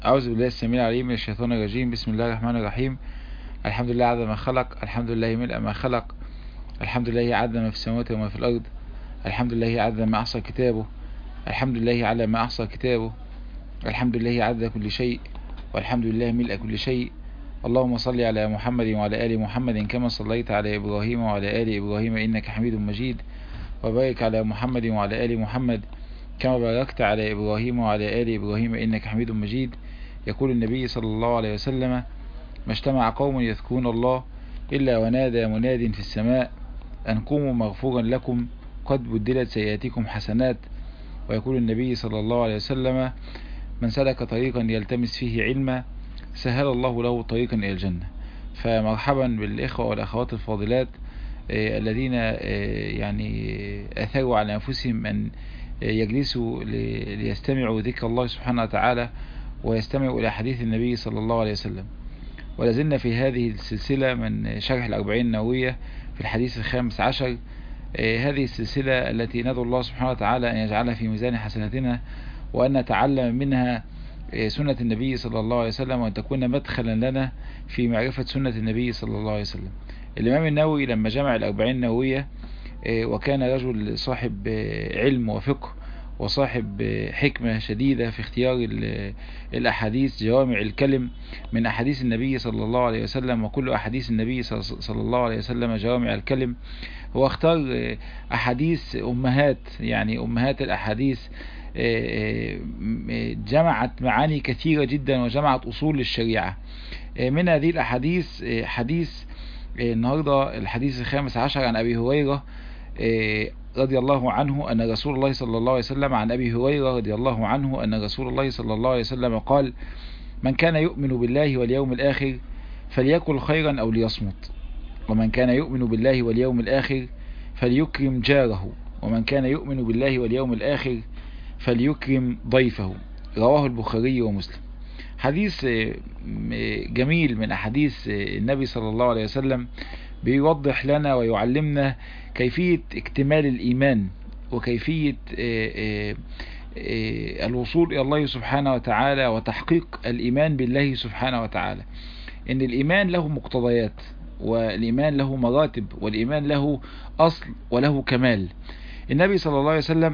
أعوذ بالله السميع العليم من الشيطان الرجيم بسم الله الرحمن الرحيم الحمد لله عدد ما خلق الحمد لله ملء ما خلق الحمد لله عدد ما في السماوات وما في الأرض الحمد لله عدد ما أحصى كتابه الحمد لله على ما أحصى كتابه الحمد لله عدد كل شيء والحمد لله ملء كل شيء اللهم صل على محمد وعلى آل محمد كما صليت على إبراهيم وعلى آل إبراهيم إنك حميد مجيد وبارك على محمد وعلى آل محمد كما باركت على إبراهيم وعلى آل إبراهيم إنك حميد مجيد يقول النبي صلى الله عليه وسلم ما اجتمع قوم يذكرون الله إلا ونادى مناد في السماء أن قوموا مغفورا لكم قد بدلت سيئاتكم حسنات ويقول النبي صلى الله عليه وسلم من سلك طريقا يلتمس فيه علما سهل الله له طريقا إلى الجنة فمرحبا بالإخوة والأخوات الفاضلات الذين يعني أثروا على أنفسهم أن يجلسوا ليستمعوا ذكر الله سبحانه وتعالى ويستمعوا إلى حديث النبي صلى الله عليه وسلم ولازلنا في هذه السلسلة من شرح الأربعين النووية في الحديث الخامس عشر هذه السلسلة التي ندعو الله سبحانه وتعالى أن يجعلها في ميزان حسناتنا وأن نتعلم منها سنة النبي صلى الله عليه وسلم وأن تكون مدخلا لنا في معرفة سنة النبي صلى الله عليه وسلم الإمام النووي لما جمع الأربعين النووية وكان رجل صاحب علم وفقه وصاحب حكمة شديدة في اختيار الأحاديث جوامع الكلم من أحاديث النبي صلى الله عليه وسلم وكل أحاديث النبي صلى الله عليه وسلم جوامع الكلم هو اختار أحاديث أمهات يعني أمهات الأحاديث جمعت معاني كثيرة جدا وجمعت أصول للشريعة من هذه الأحاديث حديث النهاردة الحديث الخامس عشر عن أبي هريرة رضي الله عنه أن رسول الله صلى الله عليه وسلم عن أبي هريرة رضي الله عنه أن رسول الله صلى الله عليه وسلم قال من كان يؤمن بالله واليوم الآخر فليكل خيرا أو ليصمت ومن كان يؤمن بالله واليوم الآخر فليكرم جاره ومن كان يؤمن بالله واليوم الآخر فليكرم ضيفه رواه البخاري ومسلم حديث جميل من أحاديث النبي صلى الله عليه وسلم بيوضح لنا ويعلمنا كيفية اكتمال الإيمان وكيفية الوصول إلى الله سبحانه وتعالى وتحقيق الإيمان بالله سبحانه وتعالى إن الإيمان له مقتضيات والإيمان له مراتب والإيمان له أصل وله كمال النبي صلى الله عليه وسلم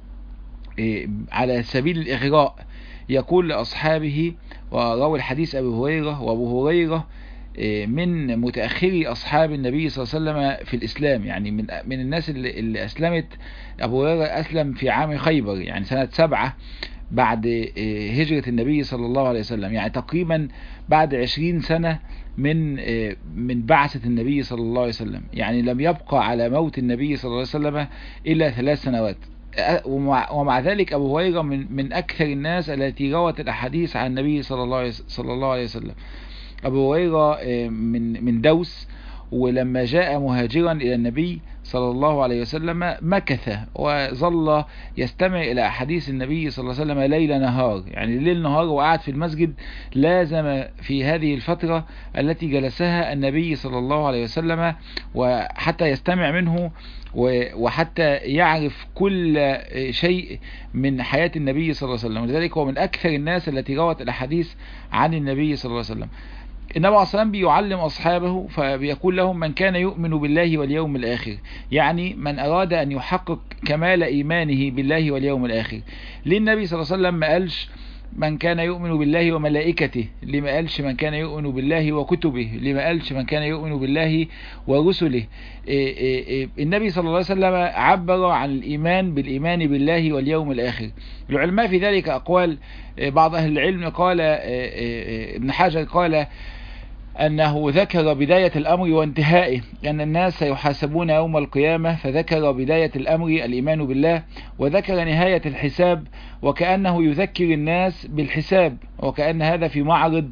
على سبيل الإغراء يقول لأصحابه وروى الحديث أبي هريرة وأبو هريرة من متأخري أصحاب النبي صلى الله عليه وسلم في الإسلام يعني من من الناس اللي, اللي أسلمت أبو هريرة أسلم في عام خيبر يعني سنة سبعة بعد هجرة النبي صلى الله عليه وسلم يعني تقريبا بعد عشرين سنة من من بعثة النبي صلى الله عليه وسلم يعني لم يبقى على موت النبي صلى الله عليه وسلم إلا ثلاث سنوات ومع ذلك أبو هريرة من, من أكثر الناس التي روت الأحاديث عن النبي صلى الله عليه, صلى الله عليه وسلم أبو هريرة من من دوس ولما جاء مهاجرا إلى النبي صلى الله عليه وسلم مكث وظل يستمع إلى أحاديث النبي صلى الله عليه وسلم ليل نهار يعني ليل نهار وقعد في المسجد لازم في هذه الفترة التي جلسها النبي صلى الله عليه وسلم وحتى يستمع منه وحتى يعرف كل شيء من حياة النبي صلى الله عليه وسلم ولذلك هو من أكثر الناس التي روت الأحاديث عن النبي صلى الله عليه وسلم النبي عليه الصلاة بيعلم أصحابه فبيقول لهم من كان يؤمن بالله واليوم الآخر يعني من أراد أن يحقق كمال إيمانه بالله واليوم الآخر ليه النبي صلى الله عليه وسلم ما قالش من كان يؤمن بالله وملائكته لما قالش من كان يؤمن بالله وكتبه لما قالش من كان يؤمن بالله ورسله إيه إيه إيه النبي صلى الله عليه وسلم عبر عن الإيمان بالإيمان بالله واليوم الآخر العلماء في ذلك أقوال بعض أهل العلم قال ابن حجر قال أنه ذكر بداية الأمر وانتهائه أن الناس سيحاسبون يوم القيامة فذكر بداية الأمر الإيمان بالله وذكر نهاية الحساب وكأنه يذكر الناس بالحساب وكأن هذا في معرض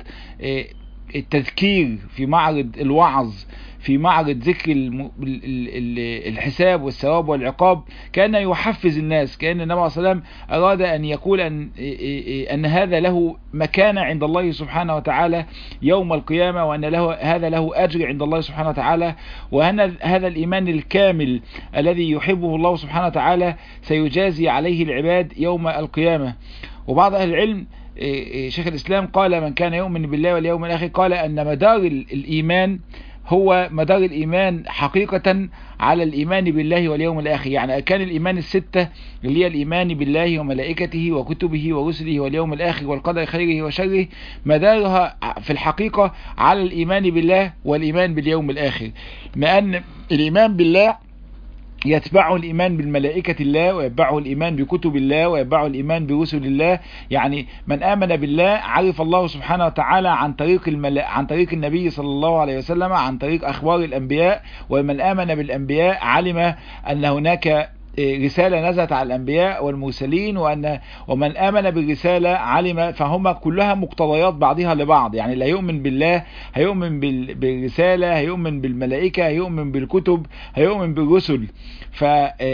التذكير في معرض الوعظ في معرض ذكر الحساب والثواب والعقاب كان يحفز الناس كأن النبي عليه الصلاة والسلام أراد أن يقول أن, أن هذا له مكانة عند الله سبحانه وتعالى يوم القيامة وأن له هذا له أجر عند الله سبحانه وتعالى وأن هذا الإيمان الكامل الذي يحبه الله سبحانه وتعالى سيجازي عليه العباد يوم القيامة وبعض أهل العلم شيخ الإسلام قال من كان يؤمن بالله واليوم الآخر قال أن مدار الإيمان هو مدار الإيمان حقيقة على الإيمان بالله واليوم الآخر يعني كان الإيمان الستة اللي هي الإيمان بالله وملائكته وكتبه ورسله واليوم الآخر والقدر خيره وشره مدارها في الحقيقة على الإيمان بالله والإيمان باليوم الآخر مع أن الإيمان بالله يتبعه الإيمان بالملائكة الله ويتبعه الإيمان بكتب الله ويتبعه الإيمان برسل الله يعني من آمن بالله عرف الله سبحانه وتعالى عن طريق الملا... عن طريق النبي صلى الله عليه وسلم عن طريق أخبار الأنبياء ومن آمن بالأنبياء علم أن هناك رسالة نزلت على الأنبياء والمرسلين وأن ومن آمن بالرسالة علم فهم كلها مقتضيات بعضها لبعض يعني اللي هيؤمن بالله هيؤمن بالرسالة هيؤمن بالملائكة هيؤمن بالكتب هيؤمن بالرسل ف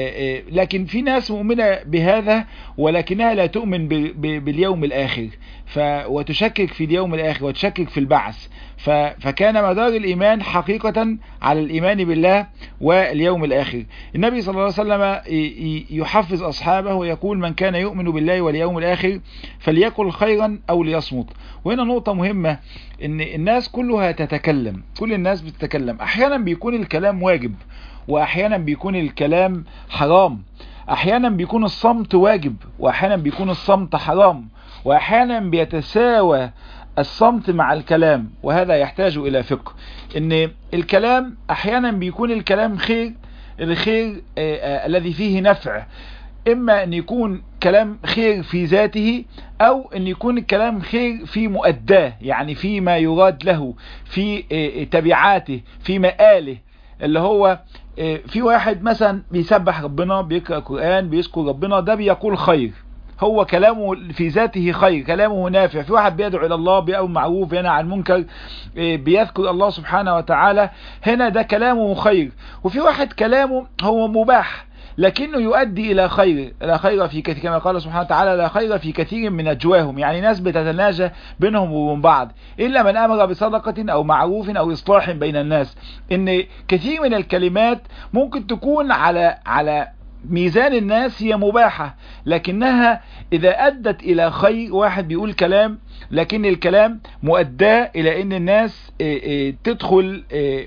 لكن في ناس مؤمنة بهذا ولكنها لا تؤمن باليوم الآخر ف وتشكك في اليوم الآخر وتشكك في البعث ف... فكان مدار الإيمان حقيقة على الإيمان بالله واليوم الآخر النبي صلى الله عليه وسلم يحفز أصحابه ويقول من كان يؤمن بالله واليوم الآخر فليقل خيرا أو ليصمت وهنا نقطة مهمة ان الناس كلها تتكلم كل الناس بتتكلم أحيانا بيكون الكلام واجب وأحيانا بيكون الكلام حرام أحيانا بيكون الصمت واجب وأحيانا بيكون الصمت حرام وأحيانا بيتساوى الصمت مع الكلام وهذا يحتاج إلى فقه ان الكلام أحيانا بيكون الكلام خير الخير الذي فيه نفع إما أن يكون كلام خير في ذاته أو أن يكون الكلام خير في مؤداه يعني في ما يراد له في تبعاته في مآله اللي هو في واحد مثلا بيسبح ربنا بيقرأ قرآن بيذكر ربنا ده بيقول خير هو كلامه في ذاته خير كلامه نافع في واحد بيدعو إلى الله بيأمر معروف ينهى عن المنكر بيذكر الله سبحانه وتعالى هنا ده كلامه خير وفي واحد كلامه هو مباح لكنه يؤدي إلى خير لا خير في كثير كما قال سبحانه وتعالى لا خير في كثير من أجواهم يعني ناس بتتناجى بينهم وبين بعض إلا من أمر بصدقة أو معروف أو إصلاح بين الناس إن كثير من الكلمات ممكن تكون على على ميزان الناس هي مباحة لكنها إذا أدت إلى خير واحد بيقول كلام لكن الكلام مؤداه إلى أن الناس تدخل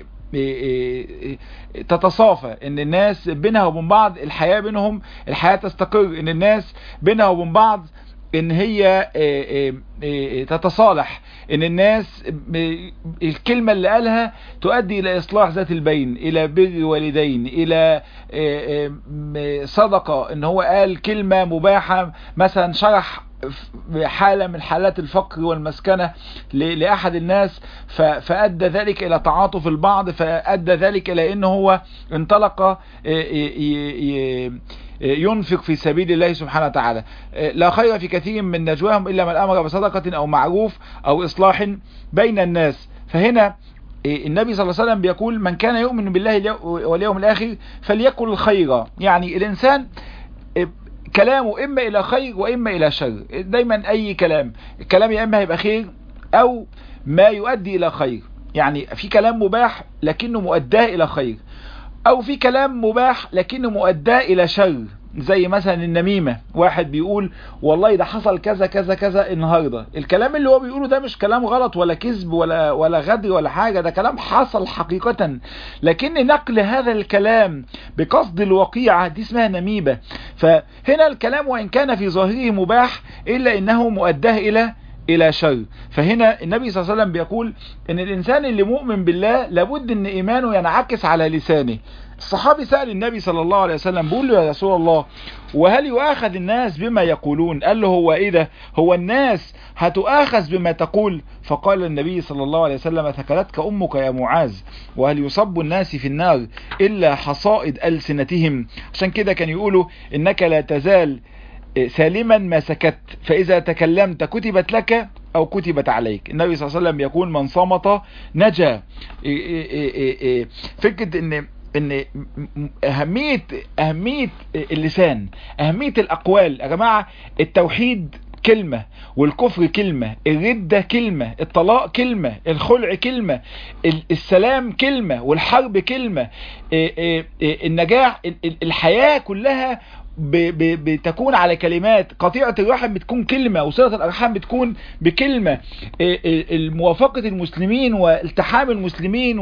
تتصافى ان الناس بينها وبين بعض الحياة بينهم الحياة تستقر ان الناس بينها وبين بعض ان هي تتصالح ان الناس الكلمة اللي قالها تؤدي الى اصلاح ذات البين الى بر والدين الى صدقة ان هو قال كلمة مباحة مثلا شرح حالة من حالات الفقر والمسكنة لأحد الناس فأدى ذلك إلى تعاطف البعض فأدى ذلك إلى أنه هو انطلق ينفق في سبيل الله سبحانه وتعالى لا خير في كثير من نجواهم إلا من أمر بصدقة أو معروف أو إصلاح بين الناس فهنا النبي صلى الله عليه وسلم بيقول من كان يؤمن بالله واليوم الآخر فليكن خيرا يعني الإنسان كلامه إما إلى خير وإما إلى شر دايما أي كلام الكلام يا إما هيبقى خير أو ما يؤدي إلى خير يعني في كلام مباح لكنه مؤداه إلى خير أو في كلام مباح لكنه مؤداه إلى شر زي مثلا النميمة واحد بيقول والله ده حصل كذا كذا كذا النهاردة الكلام اللي هو بيقوله ده مش كلام غلط ولا كذب ولا ولا غدر ولا حاجة ده كلام حصل حقيقة لكن نقل هذا الكلام بقصد الوقيعة دي اسمها نميمة فهنا الكلام وإن كان في ظاهره مباح إلا إنه مؤداه إلى الى شر فهنا النبي صلى الله عليه وسلم بيقول ان الانسان اللي مؤمن بالله لابد ان ايمانه ينعكس على لسانه الصحابي سأل النبي صلى الله عليه وسلم بيقول له يا رسول الله وهل يؤاخذ الناس بما يقولون قال له هو ايه ده هو الناس هتؤاخذ بما تقول فقال النبي صلى الله عليه وسلم ثكلتك امك يا معاذ وهل يصب الناس في النار الا حصائد السنتهم عشان كده كان يقولوا انك لا تزال سالما ما سكت فإذا تكلمت كتبت لك أو كتبت عليك النبي صلى الله عليه وسلم يقول من صمت نجا فكرة ان ان اهمية اهمية اللسان اهمية الاقوال يا جماعة التوحيد كلمة والكفر كلمة الردة كلمة الطلاق كلمة الخلع كلمة السلام كلمة والحرب كلمة النجاح الحياة كلها ب ب بتكون على كلمات قطيعة الرحم بتكون كلمة وصلة الأرحام بتكون بكلمة موافقة المسلمين والتحام المسلمين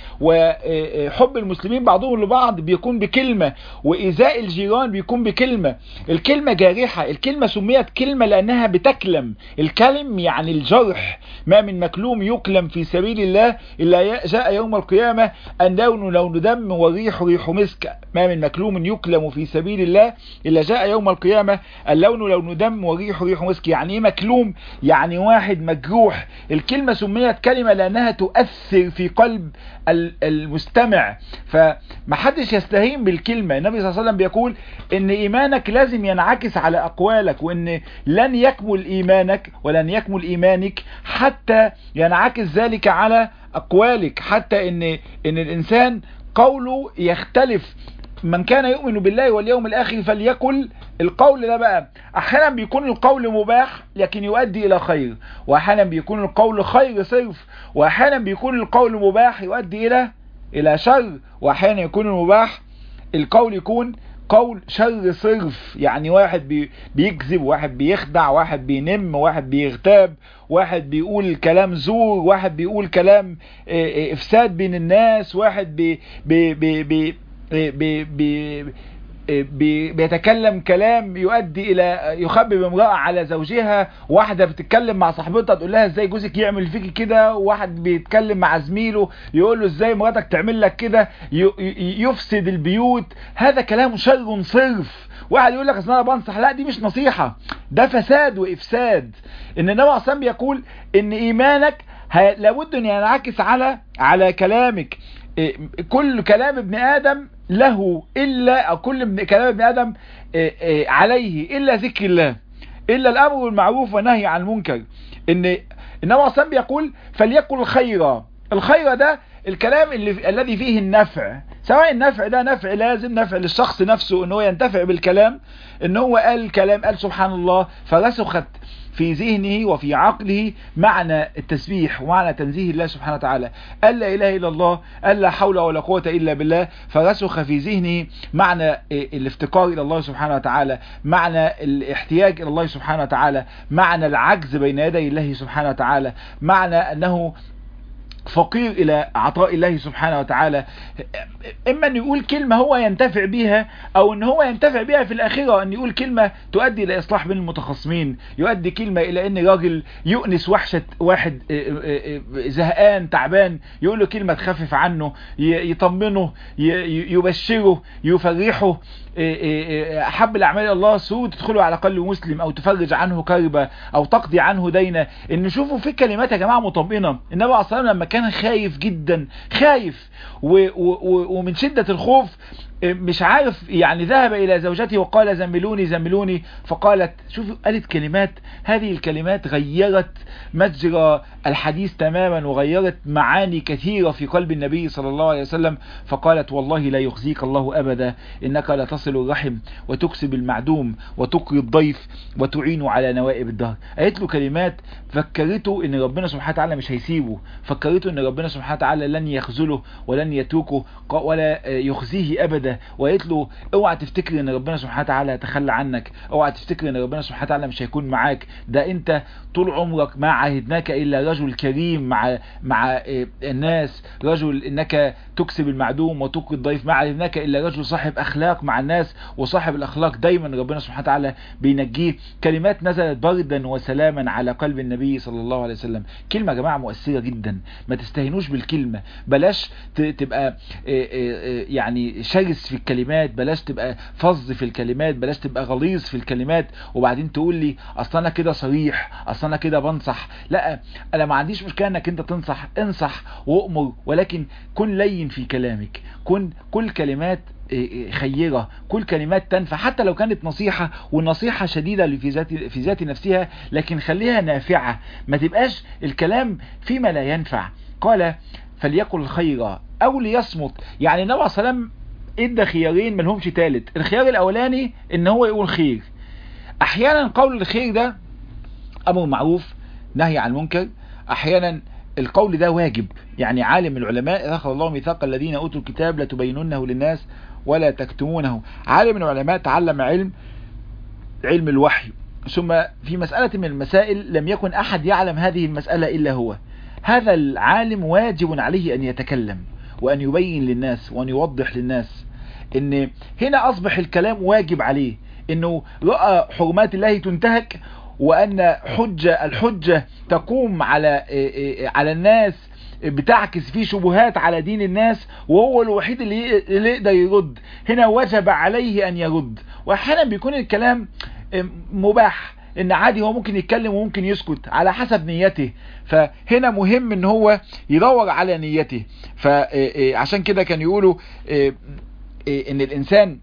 وحب المسلمين بعضهم لبعض بيكون بكلمة وإيذاء الجيران بيكون بكلمة الكلمة جارحة الكلمة سميت كلمة لأنها بتكلم الكلم يعني الجرح ما من مكلوم يكلم في سبيل الله إلا جاء يوم القيامة اللون لون دم والريح ريح مسك ما من مكلوم يكلم في سبيل الله إلا جاء يوم القيامة اللون لون دم والريح ريح مسك يعني ايه مكلوم يعني واحد مجروح الكلمة سميت كلمة لأنها تؤثر في قلب المستمع فمحدش يستهين بالكلمة النبي صلى الله عليه وسلم بيقول ان ايمانك لازم ينعكس على اقوالك وان لن يكمل ايمانك ولن يكمل ايمانك حتى ينعكس ذلك على اقوالك حتى ان ان الانسان قوله يختلف من كان يؤمن بالله واليوم الاخر فليقل القول ده بقى احيانا بيكون القول مباح لكن يؤدي الى خير واحيانا بيكون القول خير صرف واحيانا بيكون القول مباح يؤدي الى الى شر واحيانا يكون المباح القول يكون قول شر صرف يعني واحد بي بيكذب واحد بيخدع واحد بينم واحد بيغتاب واحد بيقول كلام زور واحد بيقول كلام افساد بين الناس واحد بي بي بي بي بي بي بي بيتكلم كلام يؤدي الى يخبب امرأة على زوجها واحدة بتتكلم مع صاحبتها تقول لها ازاي جوزك يعمل فيكي كده واحد بيتكلم مع زميله يقول له ازاي مراتك تعمل لك كده يفسد البيوت هذا كلام شر صرف واحد يقول لك اصل انا بنصح لا دي مش نصيحة ده فساد وافساد ان النبي عليه بيقول ان ايمانك لابد ان ينعكس على على كلامك كل كلام ابن ادم له الا او كل كلام ابن ادم عليه الا ذكر الله الا الامر بالمعروف والنهي عن المنكر ان النبي عليه بيقول فليقل خيرا الخير ده الكلام اللي الذي فيه النفع سواء النفع ده نفع لازم نفع للشخص نفسه ان هو ينتفع بالكلام ان هو قال كلام قال سبحان الله فرسخت في ذهنه وفي عقله معنى التسبيح ومعنى تنزيه الله سبحانه وتعالى قال لا إله إلا الله قال لا حول ولا قوة إلا بالله فرسخ في ذهنه معنى الافتقار إلى الله سبحانه وتعالى معنى الاحتياج إلى الله سبحانه وتعالى معنى العجز بين يدي الله سبحانه وتعالى معنى أنه فقير الى عطاء الله سبحانه وتعالى اما ان يقول كلمة هو ينتفع بيها او ان هو ينتفع بيها في الاخرة ان يقول كلمة تؤدي الى اصلاح بين المتخاصمين يؤدي كلمة الى ان راجل يؤنس وحشة واحد زهقان تعبان يقول له كلمة تخفف عنه يطمنه يبشره يفرحه احب الاعمال الله سوء تدخله على قلب مسلم او تفرج عنه كربة او تقضي عنه دينة ان نشوفوا في كلمات يا جماعة مطمئنة النبي عليه الصلاة لما كان خايف جدا خايف و و ومن شدة الخوف مش عارف يعني ذهب الى زوجته وقال زملوني زملوني فقالت شوفوا قالت كلمات هذه الكلمات غيرت مجرى الحديث تماما وغيرت معاني كثيرة في قلب النبي صلى الله عليه وسلم فقالت والله لا يخزيك الله ابدا انك لا تصل الرحم وتكسب المعدوم وتقري الضيف وتعين على نوائب الدهر قالت له كلمات فكرته ان ربنا سبحانه وتعالى مش هيسيبه فكرته ان ربنا سبحانه وتعالى لن يخذله ولن يتركه ولا يخزيه ابدا وقالت له اوعى تفتكر ان ربنا سبحانه وتعالى يتخلى عنك اوعى تفتكر ان ربنا سبحانه وتعالى مش هيكون معاك ده انت طول عمرك ما عهدناك الا رجل كريم مع مع الناس رجل انك تكسب المعدوم وتقي الضيف ما عهدناك الا رجل صاحب اخلاق مع الناس وصاحب الاخلاق دايما ربنا سبحانه وتعالى بينجيه كلمات نزلت بردا وسلاما على قلب النبي صلى الله عليه وسلم كلمة يا جماعة مؤثرة جدا ما تستهينوش بالكلمة بلاش تبقى يعني شرس في الكلمات بلاش تبقى فظ في الكلمات بلاش تبقى غليظ في الكلمات وبعدين تقول لي اصل انا كده صريح اصل انا كده بنصح لا انا ما عنديش مشكله انك انت تنصح انصح وامر ولكن كن لين في كلامك كن كل كلمات خيرة كل كلمات تنفع حتى لو كانت نصيحة والنصيحة شديدة في ذات في ذات نفسها لكن خليها نافعة ما تبقاش الكلام فيما لا ينفع قال فليقل خيرا او ليصمت يعني النبي صلى الله عليه وسلم ادى خيارين ملهمش تالت الخيار الاولاني ان هو يقول خير احيانا قول الخير ده امر معروف نهي عن المنكر احيانا القول ده واجب يعني عالم العلماء اخذ الله ميثاق الذين اوتوا الكتاب لتبيننه للناس ولا تكتمونه عالم من العلماء تعلم علم علم الوحي ثم في مسألة من المسائل لم يكن أحد يعلم هذه المسألة إلا هو هذا العالم واجب عليه أن يتكلم وأن يبين للناس وأن يوضح للناس ان هنا اصبح الكلام واجب عليه انه رأى حرمات الله تنتهك وان حجة الحجة تقوم على على الناس بتعكس فيه شبهات على دين الناس وهو الوحيد اللي اللي يقدر يرد هنا وجب عليه ان يرد واحيانا بيكون الكلام مباح ان عادي هو ممكن يتكلم وممكن يسكت على حسب نيته فهنا مهم ان هو يدور على نيته فعشان كده كان يقولوا ان الانسان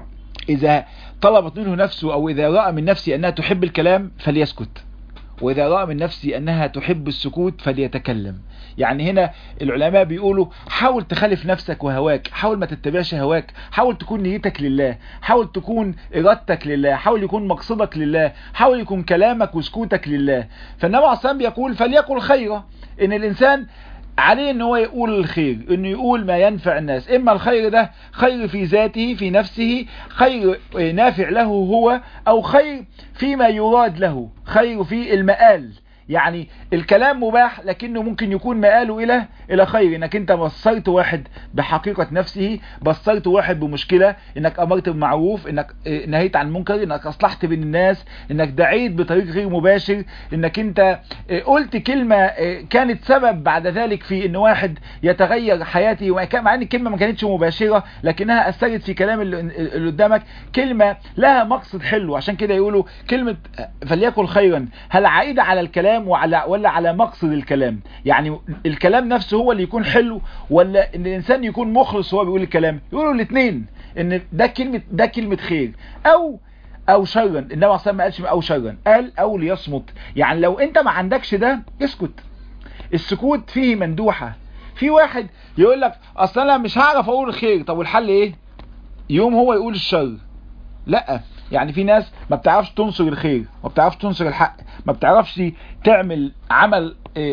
اذا طلبت منه نفسه او اذا رأى من نفسه انها تحب الكلام فليسكت واذا رأى من نفسه انها تحب السكوت فليتكلم يعني هنا العلماء بيقولوا حاول تخالف نفسك وهواك حاول ما تتبعش هواك حاول تكون نيتك لله حاول تكون ارادتك لله حاول يكون مقصدك لله حاول يكون كلامك وسكوتك لله فالنبي عليه الصلاه بيقول فليقل خيرا ان الانسان عليه ان هو يقول الخير انه يقول ما ينفع الناس اما الخير ده خير في ذاته في نفسه خير نافع له هو او خير فيما يراد له خير في المآل يعني الكلام مباح لكنه ممكن يكون مآله إلى إلى خير إنك أنت بصرت واحد بحقيقة نفسه بصرت واحد بمشكلة إنك أمرت بالمعروف إنك نهيت عن المنكر إنك أصلحت بين الناس إنك دعيت بطريق غير مباشر إنك أنت قلت كلمة كانت سبب بعد ذلك في إن واحد يتغير حياته مع إن الكلمة ما كانتش مباشرة لكنها أثرت في كلام اللي قدامك كلمة لها مقصد حلو عشان كده يقولوا كلمة فليكن خيرا هل عائدة على الكلام وعلى ولا على مقصد الكلام يعني الكلام نفسه هو اللي يكون حلو ولا ان الانسان يكون مخلص وهو بيقول الكلام يقولوا الاثنين ان ده كلمة ده كلمة خير او او شرا النبي اصلا ما قالش او شرا قال او ليصمت يعني لو انت ما عندكش ده اسكت السكوت فيه مندوحة في واحد يقول لك اصلا انا مش هعرف اقول الخير طب والحل ايه يوم هو يقول الشر لا يعني في ناس ما بتعرفش تنصر الخير ما بتعرفش تنصر الحق ما بتعرفش تعمل عمل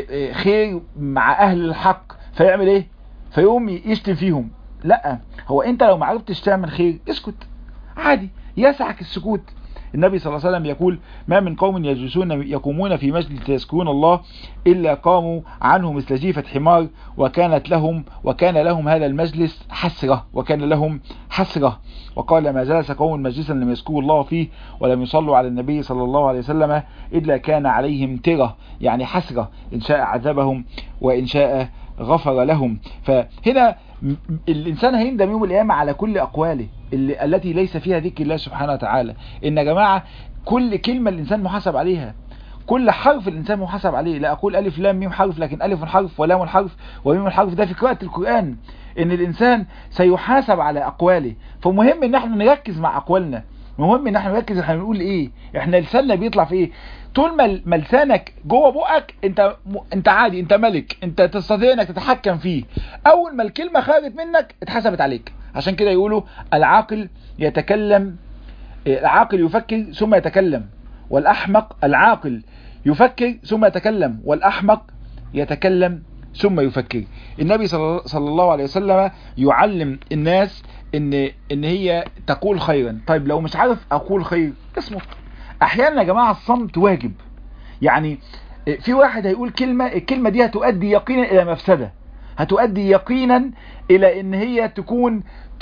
خير مع اهل الحق فيعمل ايه فيقوم يشتم فيهم لا هو انت لو ما عرفتش تعمل خير اسكت عادي يسعك السكوت النبي صلى الله عليه وسلم يقول ما من قوم يجلسون يقومون في مجلس يذكرون الله إلا قاموا عنه مثل جيفة حمار وكانت لهم وكان لهم هذا المجلس حسرة وكان لهم حسرة وقال ما جلس قوم مجلسا لم يذكروا الله فيه ولم يصلوا على النبي صلى الله عليه وسلم إلا كان عليهم ترة يعني حسرة إن شاء عذبهم وإن شاء غفر لهم فهنا الإنسان هيندم يوم القيامة على كل أقواله اللي التي ليس فيها ذكر الله سبحانه وتعالى إن يا جماعة كل كلمة الإنسان محاسب عليها كل حرف الإنسان محاسب عليه لا أقول ألف لام ميم حرف لكن ألف حرف ولام حرف وميم حرف ده في قراءة القرآن إن الإنسان سيحاسب على أقواله فمهم إن احنا نركز مع أقوالنا مهم ان احنا نركز احنا بنقول ايه احنا لساننا بيطلع في ايه طول ما لسانك جوه بقك انت م... انت عادي انت ملك انت تستطيع انك تتحكم فيه اول ما الكلمه خرجت منك اتحسبت عليك عشان كده يقولوا العاقل يتكلم العاقل يفكر ثم يتكلم والاحمق العاقل يفكر ثم يتكلم والاحمق يتكلم ثم يفكر النبي صلى الله عليه وسلم يعلم الناس ان ان هي تقول خيرا طيب لو مش عارف اقول خير اصمت احيانا يا جماعه الصمت واجب يعني في واحد هيقول كلمه الكلمه دي هتؤدي يقينا الى مفسده هتؤدي يقينا الى ان هي تكون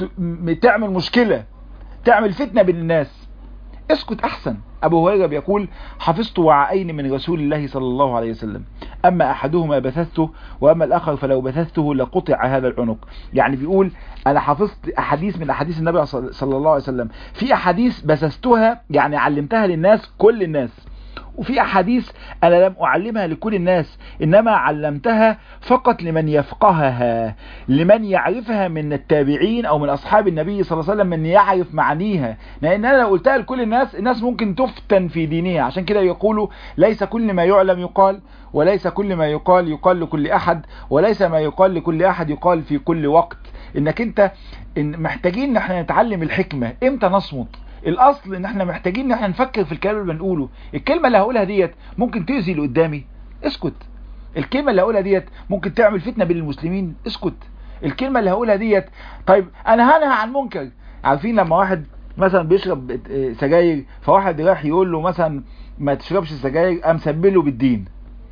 تعمل مشكله تعمل فتنه بين الناس اسكت احسن ابو هريره بيقول حفظت وعاءين من رسول الله صلى الله عليه وسلم اما احدهما بثثته واما الاخر فلو بثثته لقطع هذا العنق يعني بيقول انا حفظت احاديث من احاديث النبي صلى الله عليه وسلم في احاديث بثثتها يعني علمتها للناس كل الناس وفي أحاديث أنا لم أعلمها لكل الناس إنما علمتها فقط لمن يفقهها لمن يعرفها من التابعين أو من أصحاب النبي صلى الله عليه وسلم من يعرف معانيها لأن أنا لو قلتها لكل الناس الناس ممكن تفتن في دينها عشان كده يقولوا ليس كل ما يعلم يقال وليس كل ما يقال يقال لكل أحد وليس ما يقال لكل أحد يقال في كل وقت إنك أنت إن محتاجين ان احنا نتعلم الحكمة امتى نصمت الاصل ان احنا محتاجين ان احنا نفكر في الكلام اللي بنقوله الكلمة اللي هقولها ديت ممكن تؤذي اللي قدامي اسكت الكلمة اللي هقولها ديت ممكن تعمل فتنة بين المسلمين اسكت الكلمة اللي هقولها ديت طيب انا هنهى عن منكر عارفين لما واحد مثلا بيشرب سجاير فواحد راح يقول له مثلا ما تشربش سجاير قام سبله بالدين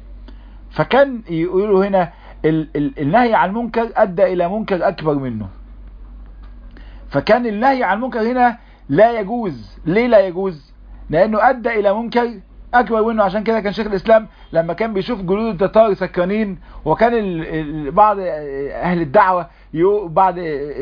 فكان يقولوا هنا ال ال النهي عن المنكر ادى الى منكر اكبر منه فكان النهي عن المنكر هنا لا يجوز ليه لا يجوز لانه ادى الى منكر اكبر منه عشان كده كان شيخ الاسلام لما كان بيشوف جلود التتار سكرانين وكان بعض اهل الدعوة بعض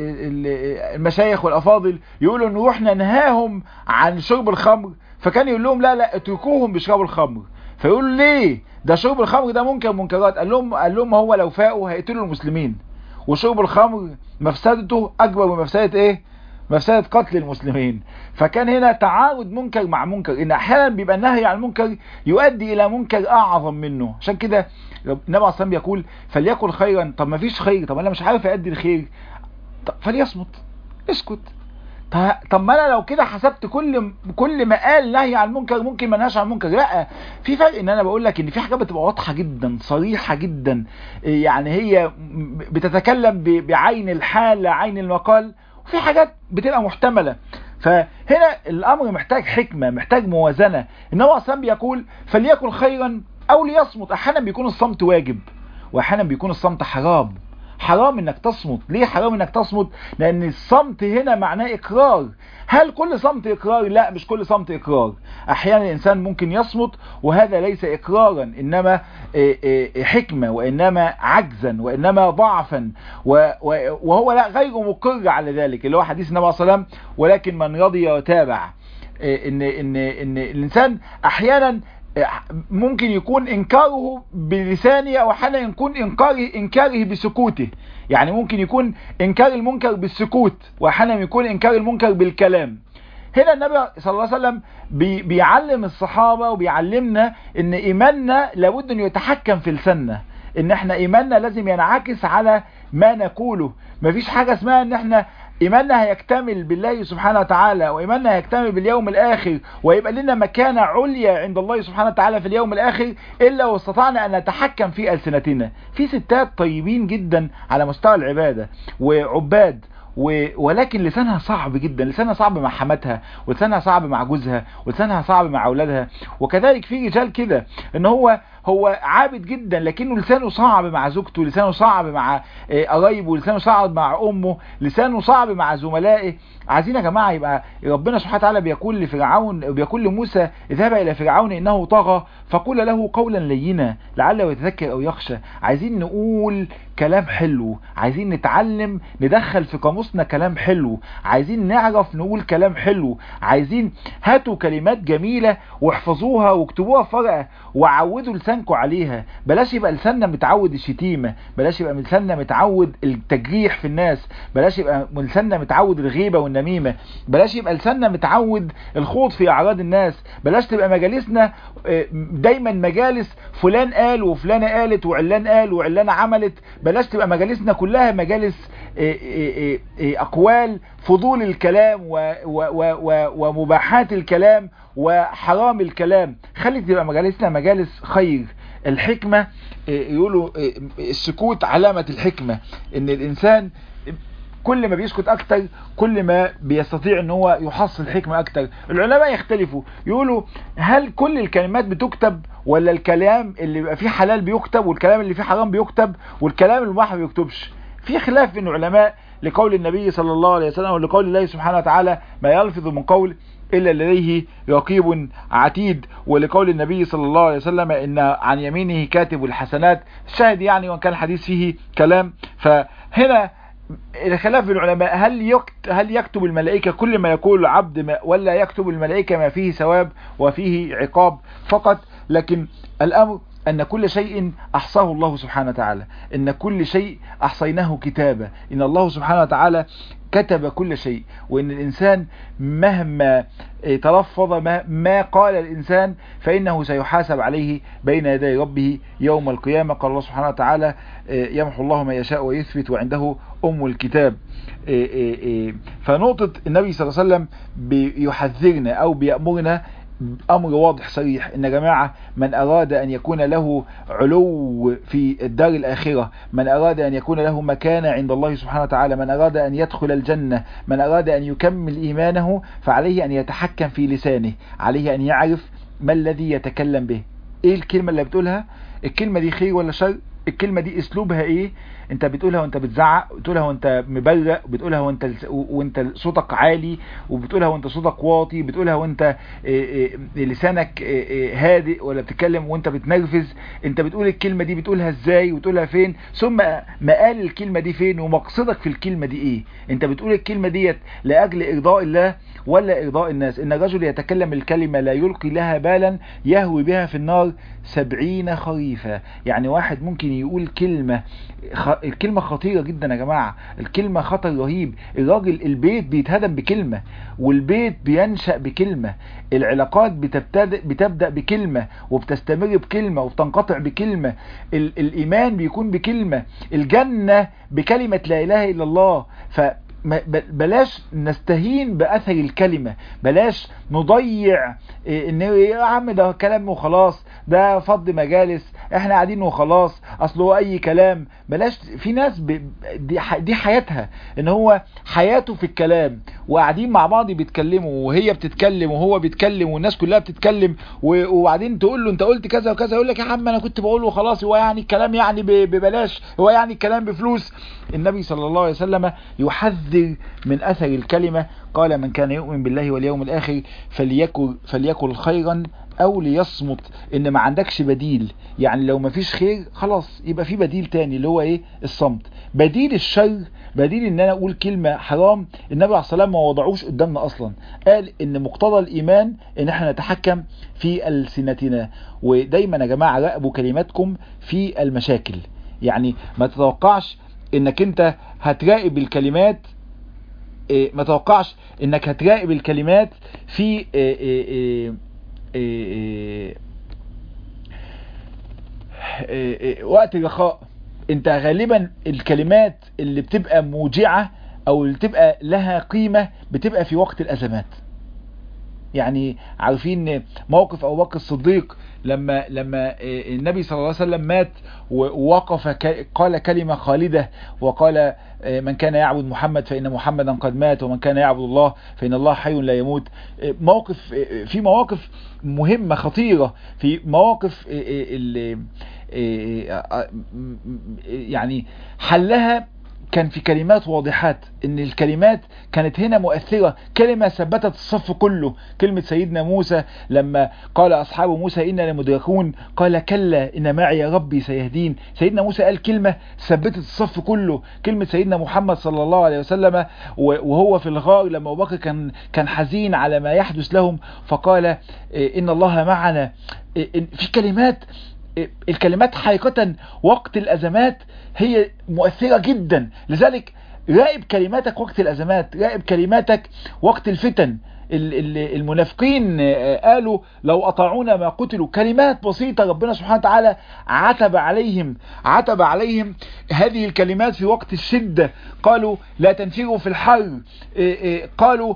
المشايخ والافاضل يقولوا نروح ننهاهم عن شرب الخمر فكان يقول لهم لا لا اتركوهم بيشربوا الخمر فيقولوا ليه ده شرب الخمر ده منكر منكرات قال لهم قال لهم هو لو فاقوا هيقتلوا المسلمين وشرب الخمر مفسدته اكبر من مفسده ايه مفسدة قتل المسلمين فكان هنا تعارض منكر مع منكر ان احيانا بيبقى النهي عن المنكر يؤدي الى منكر اعظم منه عشان كده النبي عليه الصلاه بيقول فليكن خيرا طب ما فيش خير طب انا مش عارف ادي الخير طب فليصمت اسكت طب ما انا لو كده حسبت كل كل ما قال نهي عن المنكر ممكن ما نهاش عن المنكر لا في فرق ان انا بقول لك ان في حاجات بتبقى واضحه جدا صريحه جدا يعني هي بتتكلم بعين الحال لا عين المقال وفي حاجات بتبقى محتمله فهنا الامر محتاج حكمه محتاج موازنه ان هو اصلا بيقول فليكن خيرا او ليصمت احيانا بيكون الصمت واجب واحيانا بيكون الصمت حرام حرام انك تصمت ليه حرام انك تصمت لان الصمت هنا معناه اقرار هل كل صمت اقرار لا مش كل صمت اقرار احيانا الانسان ممكن يصمت وهذا ليس اقرارا انما حكمة وانما عجزا وانما ضعفا وهو لا غير مقر على ذلك اللي هو حديث النبي صلى الله عليه وسلم ولكن من رضي وتابع ان ان ان الانسان احيانا ممكن يكون انكاره بلسانه او احيانا يكون انكاره انكاره بسكوته يعني ممكن يكون انكار المنكر بالسكوت واحيانا يكون انكار المنكر بالكلام هنا النبي صلى الله عليه وسلم بي بيعلم الصحابة وبيعلمنا ان ايماننا لابد ان يتحكم في لساننا ان احنا ايماننا لازم ينعكس على ما نقوله مفيش حاجة اسمها ان احنا ايماننا هيكتمل بالله سبحانه وتعالى وايماننا هيكتمل باليوم الاخر ويبقى لنا مكانة عليا عند الله سبحانه وتعالى في اليوم الاخر الا واستطعنا ان نتحكم في السنتنا في ستات طيبين جدا على مستوى العبادة وعباد ولكن لسانها صعب جدا لسانها صعب مع حماتها ولسانها صعب مع جوزها ولسانها صعب مع اولادها وكذلك في رجال كده ان هو هو عابد جدا لكنه لسانه صعب مع زوجته لسانه صعب مع قرايبه لسانه صعب مع امه لسانه صعب مع زملائه عايزين يا جماعه يبقى ربنا سبحانه وتعالى بيقول لفرعون بيقول لموسى اذهب الى فرعون انه طغى فقول له قولا لينا لعله يتذكر او يخشى عايزين نقول كلام حلو عايزين نتعلم ندخل في قاموسنا كلام حلو عايزين نعرف نقول كلام حلو عايزين هاتوا كلمات جميلة واحفظوها واكتبوها في ورقة وعودوا لسانكم عليها بلاش يبقى لساننا متعود الشتيمة بلاش يبقى لساننا متعود التجريح في الناس بلاش يبقى لساننا متعود الغيبة والنميمة بلاش يبقى لساننا متعود الخوض في اعراض الناس بلاش تبقى مجالسنا دايما مجالس فلان قال وفلانة قالت وعلان قال وعلانة عملت بلاش تبقى مجالسنا كلها مجالس اقوال فضول الكلام ومباحات الكلام وحرام الكلام خلي تبقى مجالسنا مجالس خير الحكمة يقولوا السكوت علامة الحكمة ان الانسان كل ما بيسكت اكتر كل ما بيستطيع ان هو يحصل حكمة اكتر العلماء يختلفوا يقولوا هل كل الكلمات بتكتب ولا الكلام اللي بيبقى فيه حلال بيكتب والكلام اللي فيه حرام بيكتب والكلام المباح ما بيكتبش في خلاف بين العلماء لقول النبي صلى الله عليه وسلم ولقول الله سبحانه وتعالى ما يلفظ من قول إلا لديه رقيب عتيد ولقول النبي صلى الله عليه وسلم إن عن يمينه كاتب الحسنات الشاهد يعني وان كان الحديث فيه كلام فهنا الخلاف بين العلماء هل يكتب, هل يكتب الملائكة كل ما يقول عبد ما ولا يكتب الملائكة ما فيه ثواب وفيه عقاب فقط لكن الأمر أن كل شيء أحصاه الله سبحانه وتعالى إن كل شيء أحصيناه كتابة إن الله سبحانه وتعالى كتب كل شيء وإن الإنسان مهما تلفظ ما, ما قال الإنسان فإنه سيحاسب عليه بين يدي ربه يوم القيامة قال الله سبحانه وتعالى يمحو الله ما يشاء ويثبت وعنده أم الكتاب فنقطة النبي صلى الله عليه وسلم بيحذرنا أو بيأمرنا امر واضح صريح ان يا جماعة من اراد ان يكون له علو في الدار الاخرة من اراد ان يكون له مكانة عند الله سبحانه وتعالى من اراد ان يدخل الجنة من اراد ان يكمل ايمانه فعليه ان يتحكم في لسانه عليه ان يعرف ما الذي يتكلم به ايه الكلمة اللي بتقولها الكلمة دي خير ولا شر الكلمة دي اسلوبها ايه انت بتقولها وانت بتزعق بتقولها وانت مبرق بتقولها وانت وانت صوتك عالي وبتقولها وانت صوتك واطي بتقولها وانت لسانك هادئ ولا بتتكلم وانت بتنرفز انت بتقول الكلمة دي بتقولها ازاي وتقولها فين ثم مقال الكلمة دي فين ومقصدك في الكلمة دي ايه انت بتقول الكلمة ديت لاجل ارضاء الله ولا ارضاء الناس ان الرجل يتكلم الكلمة لا يلقي لها بالا يهوي بها في النار سبعين خريفا يعني واحد ممكن يقول كلمة خ... الكلمة خطيرة جدا يا جماعة الكلمة خطر رهيب الراجل البيت بيتهدم بكلمة والبيت بينشأ بكلمة العلاقات بتبتدأ, بتبدأ بكلمة وبتستمر بكلمة وبتنقطع بكلمة ال... الإيمان بيكون بكلمة الجنة بكلمة لا إله إلا الله ف بلاش نستهين بأثر الكلمة بلاش نضيع ان يا عم ده كلام وخلاص ده فض مجالس احنا قاعدين وخلاص اصل هو اي كلام بلاش في ناس ب... دي, ح... دي حياتها ان هو حياته في الكلام وقاعدين مع بعض بيتكلموا وهي بتتكلم وهو بيتكلم والناس كلها بتتكلم و... وبعدين تقول له انت قلت كذا وكذا يقول لك يا عم انا كنت بقول وخلاص هو يعني الكلام يعني ب... ببلاش هو يعني الكلام بفلوس النبي صلى الله عليه وسلم يحذر من اثر الكلمة قال من كان يؤمن بالله واليوم الاخر فليكن فليكن خيرا او ليصمت ان ما عندكش بديل يعني لو ما فيش خير خلاص يبقى في بديل تاني اللي هو ايه الصمت بديل الشر بديل ان انا اقول كلمة حرام النبي عليه الصلاة ما وضعوش قدامنا اصلا قال ان مقتضى الايمان ان احنا نتحكم في السنتنا ودايما يا جماعة راقبوا كلماتكم في المشاكل يعني ما تتوقعش انك انت هتراقب الكلمات ما توقعش انك هتراقب الكلمات في وقت الرخاء انت غالبا الكلمات اللي بتبقى موجعة او اللي بتبقى لها قيمة بتبقى في وقت الازمات يعني عارفين موقف ابو بكر الصديق لما لما النبي صلى الله عليه وسلم مات ووقف قال كلمة خالدة وقال من كان يعبد محمد فإن محمدا قد مات ومن كان يعبد الله فإن الله حي لا يموت موقف في مواقف مهمة خطيرة في مواقف يعني حلها كان في كلمات واضحات ان الكلمات كانت هنا مؤثرة كلمة ثبتت الصف كله كلمة سيدنا موسى لما قال اصحاب موسى انا لمدركون قال كلا ان معي ربي سيهدين سيدنا موسى قال كلمة ثبتت الصف كله كلمة سيدنا محمد صلى الله عليه وسلم وهو في الغار لما ابو بكر كان كان حزين على ما يحدث لهم فقال ان الله معنا في كلمات الكلمات حقيقة وقت الأزمات هي مؤثرة جدا لذلك راقب كلماتك وقت الأزمات راقب كلماتك وقت الفتن المنافقين قالوا لو أطاعونا ما قتلوا كلمات بسيطة ربنا سبحانه وتعالى عتب عليهم عتب عليهم هذه الكلمات في وقت الشدة قالوا لا تنفروا في الحر قالوا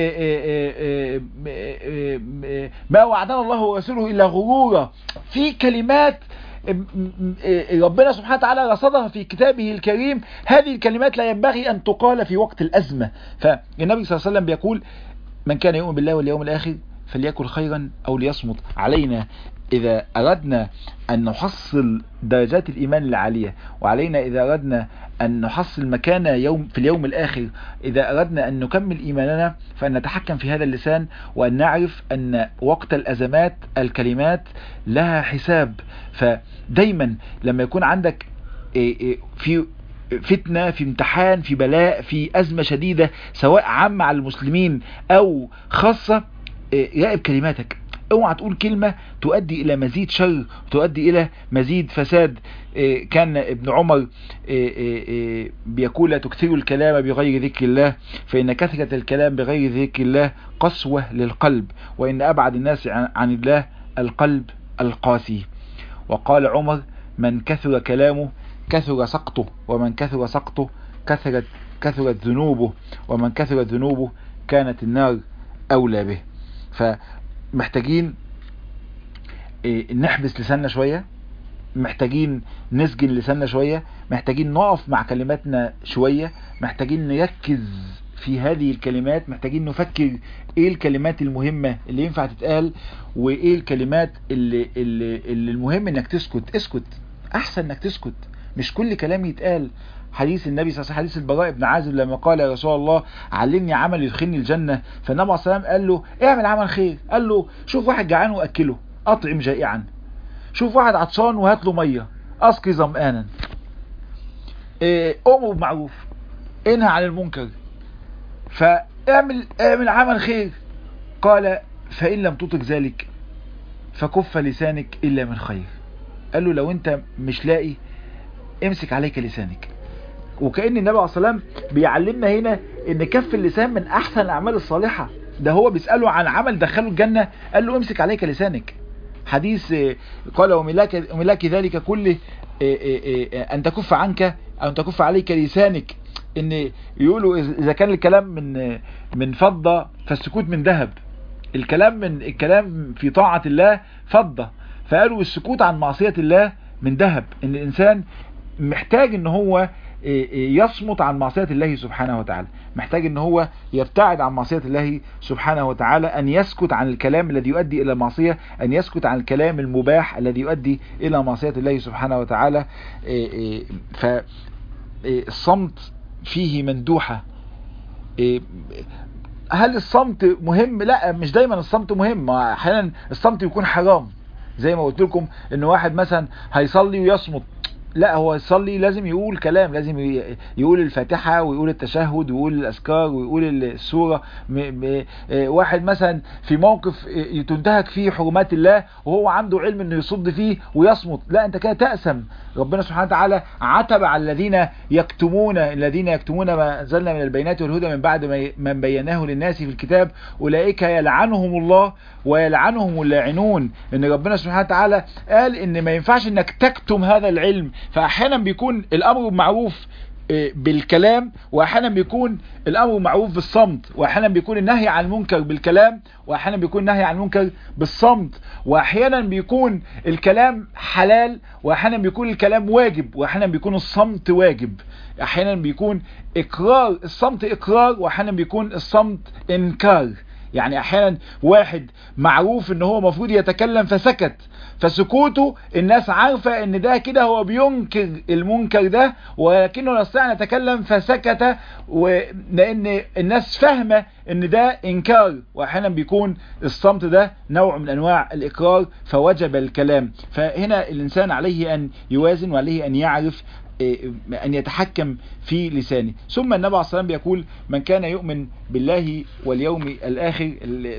ما وعدنا الله ورسوله إلا غرورا في كلمات ربنا سبحانه وتعالى رصدها في كتابه الكريم هذه الكلمات لا ينبغي أن تقال في وقت الأزمة فالنبي صلى الله عليه وسلم بيقول من كان يؤمن بالله واليوم الآخر فليكن خيرا أو ليصمت علينا إذا أردنا أن نحصل درجات الإيمان العالية وعلينا إذا أردنا أن نحصل مكانة يوم في اليوم الآخر إذا أردنا أن نكمل إيماننا فأن نتحكم في هذا اللسان وأن نعرف أن وقت الأزمات الكلمات لها حساب فدايما لما يكون عندك في فتنة في امتحان في بلاء في أزمة شديدة سواء عامة على المسلمين أو خاصة راقب كلماتك اوعى تقول كلمة تؤدي الى مزيد شر تؤدي الى مزيد فساد كان ابن عمر بيقول لا تكثروا الكلام بغير ذكر الله فإن كثرة الكلام بغير ذكر الله قسوة للقلب وإن أبعد الناس عن الله القلب القاسي وقال عمر من كثر كلامه كثر سقطه ومن كثر سقطه كثرت كثرت ذنوبه ومن كثرت ذنوبه كانت النار أولى به ف محتاجين إيه، نحبس لساننا شوية محتاجين نسجن لساننا شوية محتاجين نقف مع كلماتنا شوية محتاجين نركز في هذه الكلمات محتاجين نفكر ايه الكلمات المهمة اللي ينفع تتقال وايه الكلمات اللي, اللي, اللي المهم انك تسكت اسكت احسن انك تسكت مش كل كلام يتقال حديث النبي صلى الله عليه وسلم حديث البراء بن عازب لما قال يا رسول الله علمني عمل يدخلني الجنة فالنبي عليه الصلاة والسلام قال له اعمل عمل خير قال له شوف واحد جعان واكله اطعم جائعا شوف واحد عطشان وهات له ميه اسقي ظمآنا إيه، امر بمعروف انهى عن المنكر فاعمل اعمل عمل خير قال فإن لم تطق ذلك فكف لسانك إلا من خير قال له لو انت مش لاقي امسك عليك لسانك وكأن النبي عليه الصلاة والسلام بيعلمنا هنا ان كف اللسان من احسن الاعمال الصالحة ده هو بيسأله عن عمل دخله الجنة قال له امسك عليك لسانك حديث آه، قال وملاك, وملاك ذلك كله آه، آه، آه، ان تكف عنك او ان تكف عليك لسانك ان يقولوا اذا كان الكلام من من فضة فالسكوت من ذهب الكلام من الكلام في طاعة الله فضة فقالوا السكوت عن معصية الله من ذهب ان الانسان محتاج ان هو يصمت عن معصية الله سبحانه وتعالى محتاج ان هو يبتعد عن معصية الله سبحانه وتعالى ان يسكت عن الكلام الذي يؤدي الى المعصية ان يسكت عن الكلام المباح الذي يؤدي الى معصية الله سبحانه وتعالى فالصمت فيه مندوحة هل الصمت مهم لا مش دايما الصمت مهم احيانا الصمت يكون حرام زي ما قلت لكم ان واحد مثلا هيصلي ويصمت لا هو يصلي لازم يقول كلام لازم يقول الفاتحة ويقول التشهد ويقول الأذكار ويقول السورة م م واحد مثلا في موقف تنتهك فيه حرمات الله وهو عنده علم انه يصد فيه ويصمت لا انت كده تأسم ربنا سبحانه وتعالى عتب على الذين يكتمون الذين يكتمون ما أنزلنا من البينات والهدى من بعد ما بيناه للناس في الكتاب أولئك يلعنهم الله ويلعنهم اللاعنون ان ربنا سبحانه وتعالى قال ان ما ينفعش انك تكتم هذا العلم فاحيانا بيكون الامر معروف بالكلام واحيانا بيكون الامر معروف بالصمت واحيانا بيكون النهي عن المنكر بالكلام واحيانا بيكون النهي عن المنكر بالصمت واحيانا بيكون الكلام حلال واحيانا بيكون الكلام واجب واحيانا بيكون الصمت واجب احيانا بيكون اقرار الصمت اقرار واحيانا بيكون الصمت انكار يعني احيانا واحد معروف ان هو مفروض يتكلم فسكت فسكوته الناس عارفة ان ده كده هو بينكر المنكر ده ولكنه لا يستطيع ان يتكلم فسكت لان الناس فاهمة ان ده انكار واحيانا بيكون الصمت ده نوع من انواع الاقرار فوجب الكلام فهنا الانسان عليه ان يوازن وعليه ان يعرف أن يتحكم في لسانه ثم النبي عليه الصلاة والسلام بيقول من كان يؤمن بالله واليوم الآخر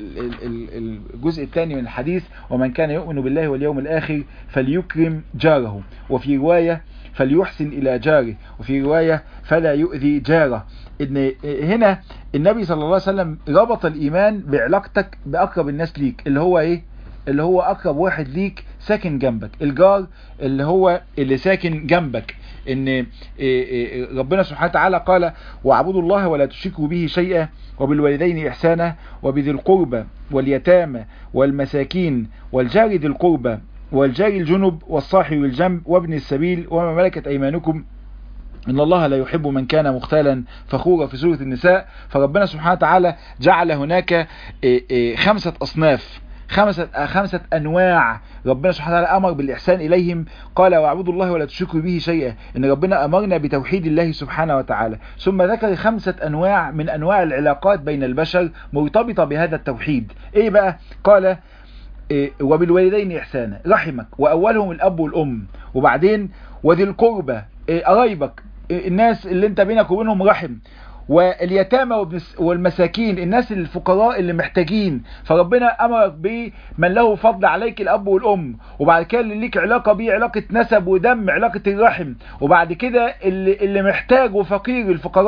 الجزء الثاني من الحديث ومن كان يؤمن بالله واليوم الآخر فليكرم جاره وفي رواية فليحسن إلى جاره وفي رواية فلا يؤذي جاره إن هنا النبي صلى الله عليه وسلم ربط الإيمان بعلاقتك بأقرب الناس ليك اللي هو إيه اللي هو أقرب واحد ليك ساكن جنبك الجار اللي هو اللي ساكن جنبك ان ربنا سبحانه وتعالى قال واعبدوا الله ولا تشركوا به شيئا وبالوالدين إحسانا وبذي القربى واليتامى والمساكين والجار ذي القربى والجار الجنب والصاحب الجنب وابن السبيل وما ملكت أيمانكم إن الله لا يحب من كان مختالا فخورا في سورة النساء فربنا سبحانه وتعالى جعل هناك خمسة أصناف خمسة, خمسة أنواع ربنا سبحانه وتعالى أمر بالإحسان إليهم قال واعبدوا الله ولا تشركوا به شيئا إن ربنا أمرنا بتوحيد الله سبحانه وتعالى ثم ذكر خمسة أنواع من أنواع العلاقات بين البشر مرتبطة بهذا التوحيد إيه بقى قال إيه وبالوالدين إحسانا رحمك وأولهم الأب والأم وبعدين وذي القربة إيه قرايبك إيه الناس اللي انت بينك وبينهم رحم واليتامى والمساكين الناس الفقراء اللي محتاجين فربنا امرك بمن له فضل عليك الاب والام وبعد كده اللي ليك علاقة بيه علاقة نسب ودم علاقة الرحم وبعد كده اللي, اللي محتاج وفقير الفقراء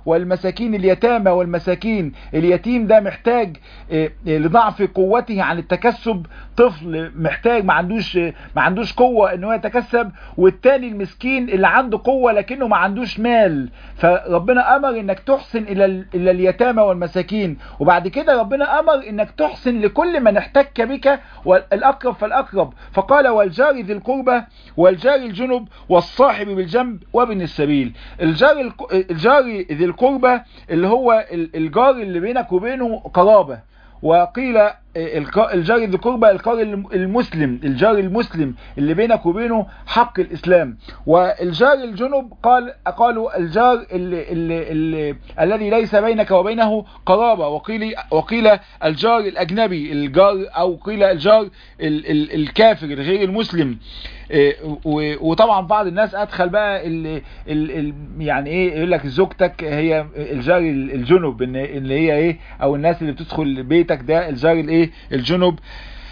والمساكين اليتامى والمساكين اليتيم ده محتاج لضعف قوته عن التكسب طفل محتاج ما عندوش ما عندوش قوة ان هو يتكسب والتاني المسكين اللي عنده قوة لكنه ما عندوش مال فربنا امر انك تحسن الى الى اليتامى والمساكين وبعد كده ربنا امر انك تحسن لكل من احتك بك والاقرب فالاقرب فقال والجار ذي القربى والجار الجنب والصاحب بالجنب وابن السبيل الجار الجار ذي القربى اللي هو الجار اللي بينك وبينه قرابة وقيل الجار ذي القربى الجار المسلم الجار المسلم اللي بينك وبينه حق الإسلام والجار الجنب قال قالوا الجار اللي اللي اللي الذي ليس بينك وبينه قرابة وقيل وقيل الجار الأجنبي الجار أو قيل الجار ال ال الكافر غير المسلم وطبعا بعض الناس ادخل بقى ال ال ال يعني ايه يقول لك زوجتك هي الجار الجنب ان اللي هي ايه او الناس اللي بتدخل بيتك ده الجار الايه الجنب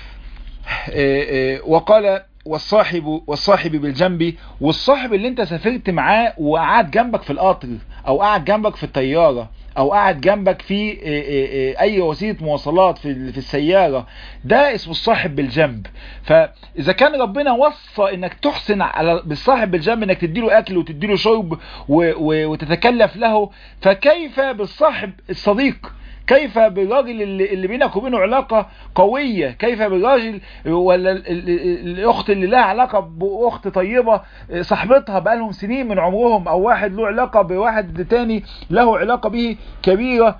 وقال والصاحب والصاحب بالجنب والصاحب اللي انت سافرت معاه وقعد جنبك في القطر او قعد جنبك في الطياره او قاعد جنبك في اي وسيله مواصلات في في السياره ده اسمه الصاحب بالجنب فاذا كان ربنا وصى انك تحسن على بالصاحب بالجنب انك تديله اكل وتديله شرب وتتكلف له فكيف بالصاحب الصديق كيف بالراجل اللي, اللي بينك وبينه علاقة قوية كيف بالراجل ولا الاخت اللي لها علاقة باخت طيبة صاحبتها بقالهم سنين من عمرهم او واحد له علاقة بواحد تاني له علاقة به كبيرة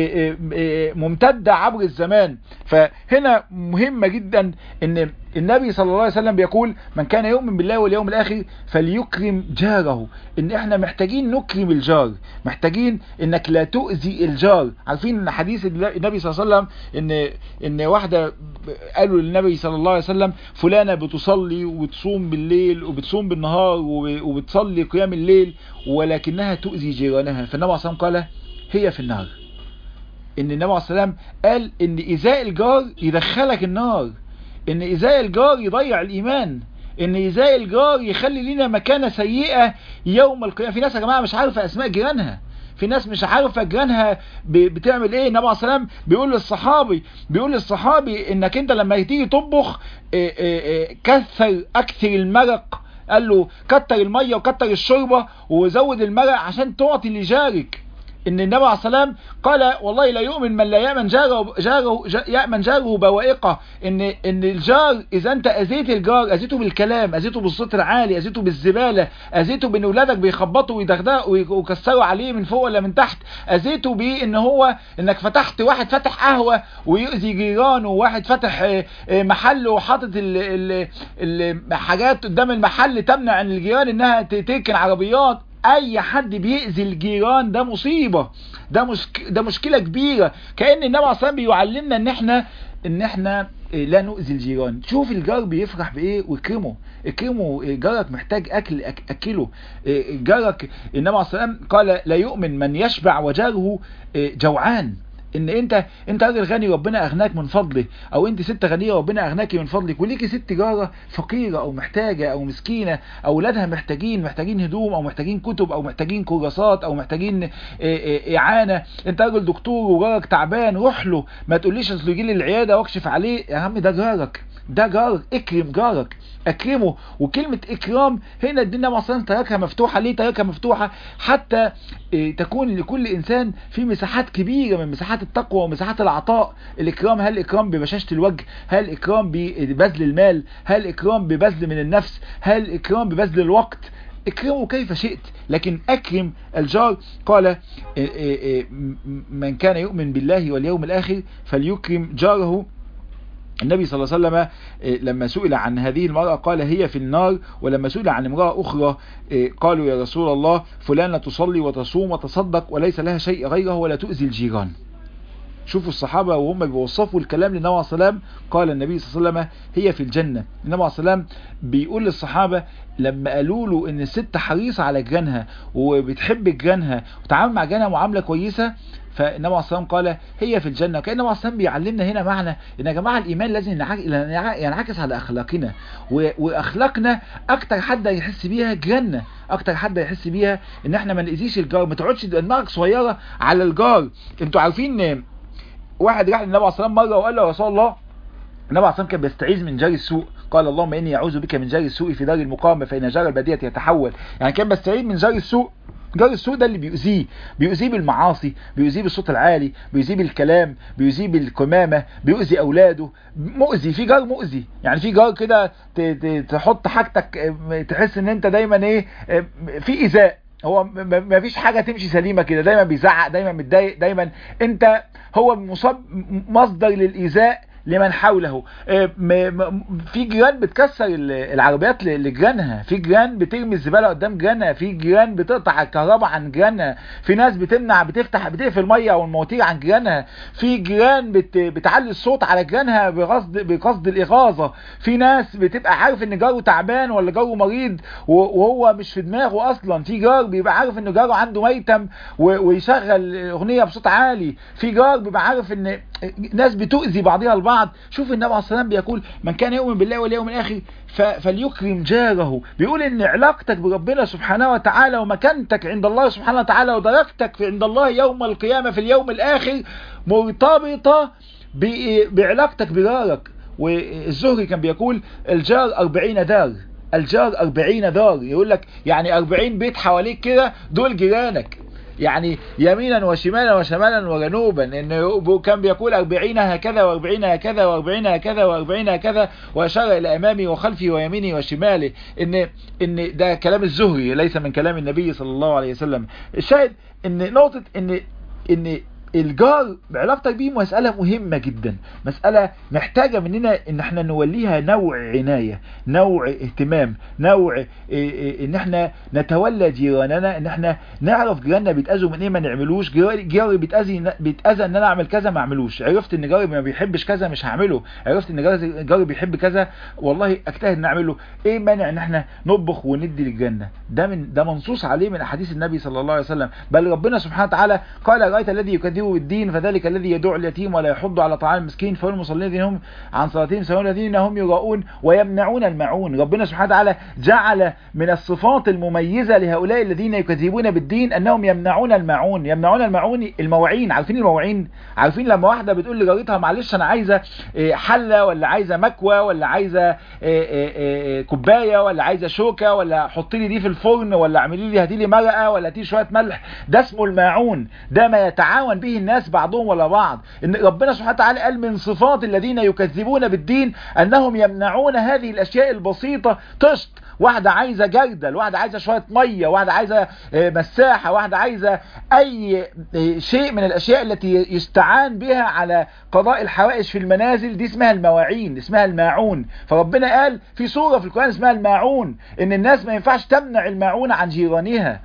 ممتدة عبر الزمان فهنا مهمة جدا ان النبي صلى الله عليه وسلم بيقول من كان يؤمن بالله واليوم الاخر فليكرم جاره ان احنا محتاجين نكرم الجار محتاجين انك لا تؤذي الجار عارفين ان حديث النبي صلى الله عليه وسلم ان ان واحدة قالوا للنبي صلى الله عليه وسلم فلانة بتصلي وبتصوم بالليل وبتصوم بالنهار وبتصلي قيام الليل ولكنها تؤذي جيرانها فالنبي صلى الله عليه وسلم قال هي في النار ان النبي عليه الصلاه والسلام قال ان ايذاء الجار يدخلك النار ان ايذاء الجار يضيع الايمان ان ايذاء الجار يخلي لنا مكانه سيئه يوم القيامه في ناس يا جماعه مش عارفه اسماء جيرانها في ناس مش عارفه جيرانها بتعمل ايه النبي عليه الصلاه والسلام بيقول للصحابي بيقول للصحابي انك انت لما تيجي تطبخ كثر اكثر المرق قال له كتر الميه وكتر الشوربه وزود المرق عشان تعطي لجارك ان النبي عليه السلام قال والله لا يؤمن من لا يأمن جاره, جاره يأمن جاره بوائقه ان ان الجار اذا انت اذيت الجار اذيته بالكلام اذيته بالصوت العالي اذيته بالزباله اذيته بان اولادك بيخبطوا ويدغدغوا ويكسروا عليه من فوق ولا من تحت اذيته بان هو انك فتحت واحد فتح قهوه ويؤذي جيرانه وواحد فتح محل وحاطط الحاجات قدام المحل تمنع عن الجيران انها تركن عربيات اي حد بيأذي الجيران ده مصيبة ده مشك... ده مشكلة كبيرة كأن النبي عليه الصلاة بيعلمنا ان احنا ان احنا لا نؤذي الجيران شوف الجار بيفرح بايه واكرمه اكرمه جارك محتاج اكل اكله جارك النبي عليه الصلاة قال لا يؤمن من يشبع وجاره جوعان ان انت انت راجل غني ربنا اغناك من فضله او انت ست غنيه ربنا اغناك من فضلك وليكي ست جاره فقيره او محتاجه او مسكينه اولادها محتاجين محتاجين هدوم او محتاجين كتب او محتاجين كراسات او محتاجين اعانه انت راجل دكتور وجارك تعبان روح له ما تقوليش اصل يجي لي العياده واكشف عليه يا عم ده جارك ده جارك اكرم جارك اكرمه وكلمة اكرام هنا الدنيا مثلا تركها مفتوحة ليه تركها مفتوحة حتى اه تكون لكل انسان في مساحات كبيرة من مساحات التقوى ومساحات العطاء الاكرام هل الاكرام ببشاشة الوجه هل الاكرام ببذل المال هل الاكرام ببذل من النفس هل الاكرام ببذل الوقت اكرمه كيف شئت لكن اكرم الجار قال اه اه من كان يؤمن بالله واليوم الاخر فليكرم جاره النبي صلى الله عليه وسلم لما سئل عن هذه المرأة قال هي في النار ولما سئل عن امرأة أخرى قالوا يا رسول الله فلانة تصلي وتصوم وتصدق وليس لها شيء غيره ولا تؤذي الجيران شوفوا الصحابة وهم بيوصفوا الكلام للنبي عليه السلام قال النبي صلى الله عليه وسلم هي في الجنة النبي عليه السلام بيقول للصحابة لما قالوا له ان الست حريصة على جيرانها وبتحب جيرانها وتعامل مع جيرانها معاملة كويسة فالنبي عليه الصلاه قال هي في الجنه كان النبي عليه الصلاه بيعلمنا هنا معنى ان يا جماعه الايمان لازم ينعكس على اخلاقنا واخلاقنا اكتر حد هيحس بيها جيراننا اكتر حد هيحس بيها ان احنا ما نأذيش الجار ما تقعدش دماغك صغيره على الجار انتوا عارفين واحد راح للنبي عليه الصلاه والسلام مره وقال له يا رسول الله النبي عليه الصلاه كان بيستعيذ من جار السوء قال اللهم اني اعوذ بك من جار السوء في دار المقامه فان جار البديه يتحول يعني كان بيستعيذ من جار السوء جار السوء ده اللي بيؤذيه بيؤذيه بالمعاصي بيؤذيه بالصوت العالي بيؤذيه بالكلام بيؤذيه بالقمامه بيؤذي اولاده مؤذي في جار مؤذي يعني في جار كده تحط حاجتك تحس ان انت دايما ايه في ايذاء هو ما فيش حاجه تمشي سليمه كده دايما بيزعق دايما متضايق دايما انت هو مصاب مصدر للايذاء لمن حوله في جيران بتكسر العربيات لجيرانها في جيران بترمي الزباله قدام جيرانها في جيران بتقطع الكهرباء عن جيرانها في ناس بتمنع بتفتح بتقفل ميه او المواتير عن جيرانها في جيران بت بتعلي الصوت على جيرانها بقصد بقصد الاغاظه في ناس بتبقى عارف ان جاره تعبان ولا جاره مريض وهو مش في دماغه اصلا في جار بيبقى عارف ان جاره عنده ميتم ويشغل اغنيه بصوت عالي في جار بيبقى عارف ان ناس بتؤذي بعضها البعض شوف النبي عليه الصلاه والسلام بيقول من كان يؤمن بالله واليوم الاخر فليكرم جاره بيقول ان علاقتك بربنا سبحانه وتعالى ومكانتك عند الله سبحانه وتعالى ودرجتك عند الله يوم القيامه في اليوم الاخر مرتبطه بعلاقتك بجارك والزهري كان بيقول الجار أربعين دار الجار أربعين دار يقول لك يعني أربعين بيت حواليك كده دول جيرانك يعني يمينا وشمالا وشمالا وجنوبا انه كان بيقول أربعين هكذا وأربعين هكذا وأربعين هكذا وأربعين هكذا وأشار إلى أمامي وخلفي ويميني وشمالي إن إن ده كلام الزهري ليس من كلام النبي صلى الله عليه وسلم الشاهد إن نقطة إن إن الجار بعلاقتك بيه مسألة مهمة جدا مسألة محتاجة مننا ان احنا نوليها نوع عناية نوع اهتمام نوع إيه ان احنا نتولى جيراننا ان احنا نعرف جيراننا بيتأذوا من ايه ما نعملوش جاري بيتأذي بيتأذى ان انا اعمل كذا ما اعملوش عرفت ان جاري ما بيحبش كذا مش هعمله عرفت ان جاري, جاري بيحب كذا والله اجتهد نعمله ايه مانع ان احنا نطبخ وندي للجنة ده من ده منصوص عليه من احاديث النبي صلى الله عليه وسلم بل ربنا سبحانه وتعالى قال رأيت الذي يكذب بالدين فذلك الذي يدعو اليتيم ولا يحض على طعام المسكين فالمصلين الذين هم عن صلاتهم سواء الذين هم يراؤون ويمنعون المعون ربنا سبحانه وتعالى جعل من الصفات المميزة لهؤلاء الذين يكذبون بالدين انهم يمنعون المعون يمنعون المعون المواعين عارفين المواعين عارفين لما واحدة بتقول لجارتها معلش انا عايزة حلة ولا عايزة مكوى ولا عايزة كوباية ولا عايزة شوكة ولا حطي لي دي في الفرن ولا اعملي لي هاتي لي مرقة ولا هاتي شوية ملح ده اسمه الماعون ده ما يتعاون به الناس بعضهم ولا بعض ان ربنا سبحانه وتعالى قال من صفات الذين يكذبون بالدين انهم يمنعون هذه الاشياء البسيطة تشط واحدة عايزة جردل واحدة عايزة شوية مية واحدة عايزة مساحة واحدة عايزة اي شيء من الاشياء التي يستعان بها على قضاء الحوائج في المنازل دي اسمها المواعين اسمها الماعون فربنا قال في سورة في القرآن اسمها الماعون ان الناس ما ينفعش تمنع الماعون عن جيرانها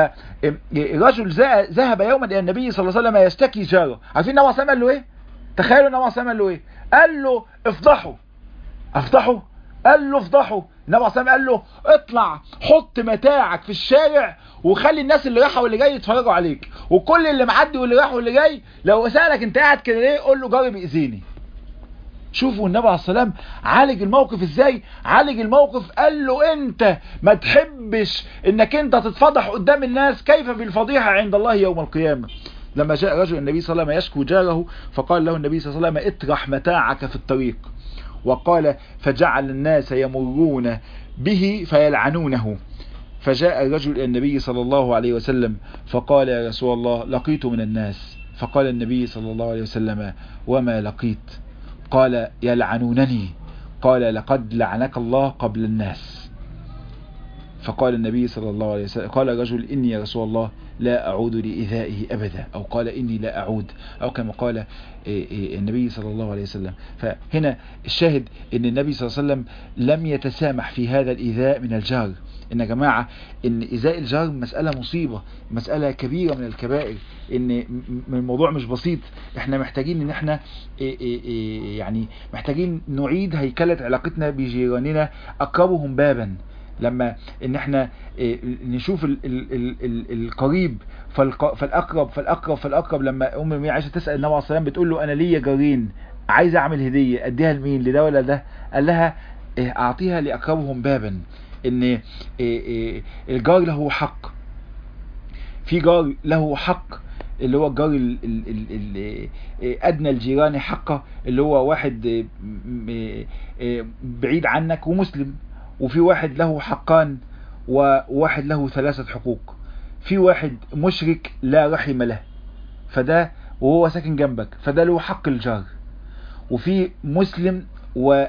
فرجل ذهب يوما الى النبي صلى الله عليه وسلم يشتكي جاره عارفين النبي صلى الله عليه وسلم قال له ايه تخيلوا النبي صلى الله عليه وسلم قال له ايه قال له افضحوا افضحوا قال له افضحوا النبي صلى الله عليه وسلم قال له اطلع حط متاعك في الشارع وخلي الناس اللي رايحه واللي جاي يتفرجوا عليك وكل اللي معدي واللي رايح واللي جاي لو سالك انت قاعد كده ليه قول له جاري بيأذيني شوفوا النبي عليه السلام عالج الموقف ازاي عالج الموقف قال له انت ما تحبش انك انت تتفضح قدام الناس كيف بالفضيحة عند الله يوم القيامة لما جاء رجل النبي صلى الله عليه وسلم يشكو جاره فقال له النبي صلى الله عليه وسلم اطرح متاعك في الطريق وقال فجعل الناس يمرون به فيلعنونه فجاء الرجل إلى النبي صلى الله عليه وسلم فقال يا رسول الله لقيت من الناس فقال النبي صلى الله عليه وسلم وما لقيت قال يلعنونني قال لقد لعنك الله قبل الناس فقال النبي صلى الله عليه وسلم قال الرجل إني يا رسول الله لا أعود لإيذائه أبدا أو قال إني لا أعود أو كما قال النبي صلى الله عليه وسلم فهنا الشاهد أن النبي صلى الله عليه وسلم لم يتسامح في هذا الإيذاء من الجار ان يا جماعة ان ايذاء الجار مسألة مصيبة مسألة كبيرة من الكبائر ان الموضوع مش بسيط احنا محتاجين ان احنا يعني محتاجين نعيد هيكلة علاقتنا بجيراننا اقربهم بابا لما ان احنا نشوف ال ال ال ال القريب فالاقرب فالاقرب فالاقرب لما ام المؤمنين عائشه تسال النبي عليه الصلاه والسلام بتقول له انا ليا جارين عايز اعمل هديه اديها لمين لده ولا ده قال لها اعطيها لاقربهم بابا ان الجار له حق في جار له حق اللي هو الجار ال ال ال ال ادنى الجيران حقه اللي هو واحد بعيد عنك ومسلم وفي واحد له حقان وواحد له ثلاثة حقوق في واحد مشرك لا رحم له فده وهو ساكن جنبك فده له حق الجار وفي مسلم و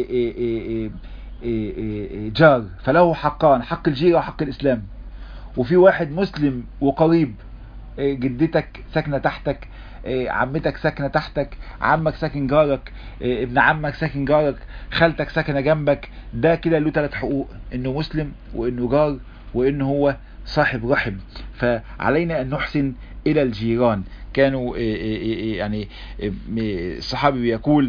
جار فله حقان حق الجيرة وحق الإسلام وفي واحد مسلم وقريب جدتك ساكنة تحتك عمتك ساكنة تحتك عمك ساكن جارك ابن عمك ساكن جارك خالتك ساكنة جنبك ده كده له ثلاث حقوق انه مسلم وانه جار وانه هو صاحب رحم فعلينا ان نحسن الى الجيران كانوا يعني الصحابي بيقول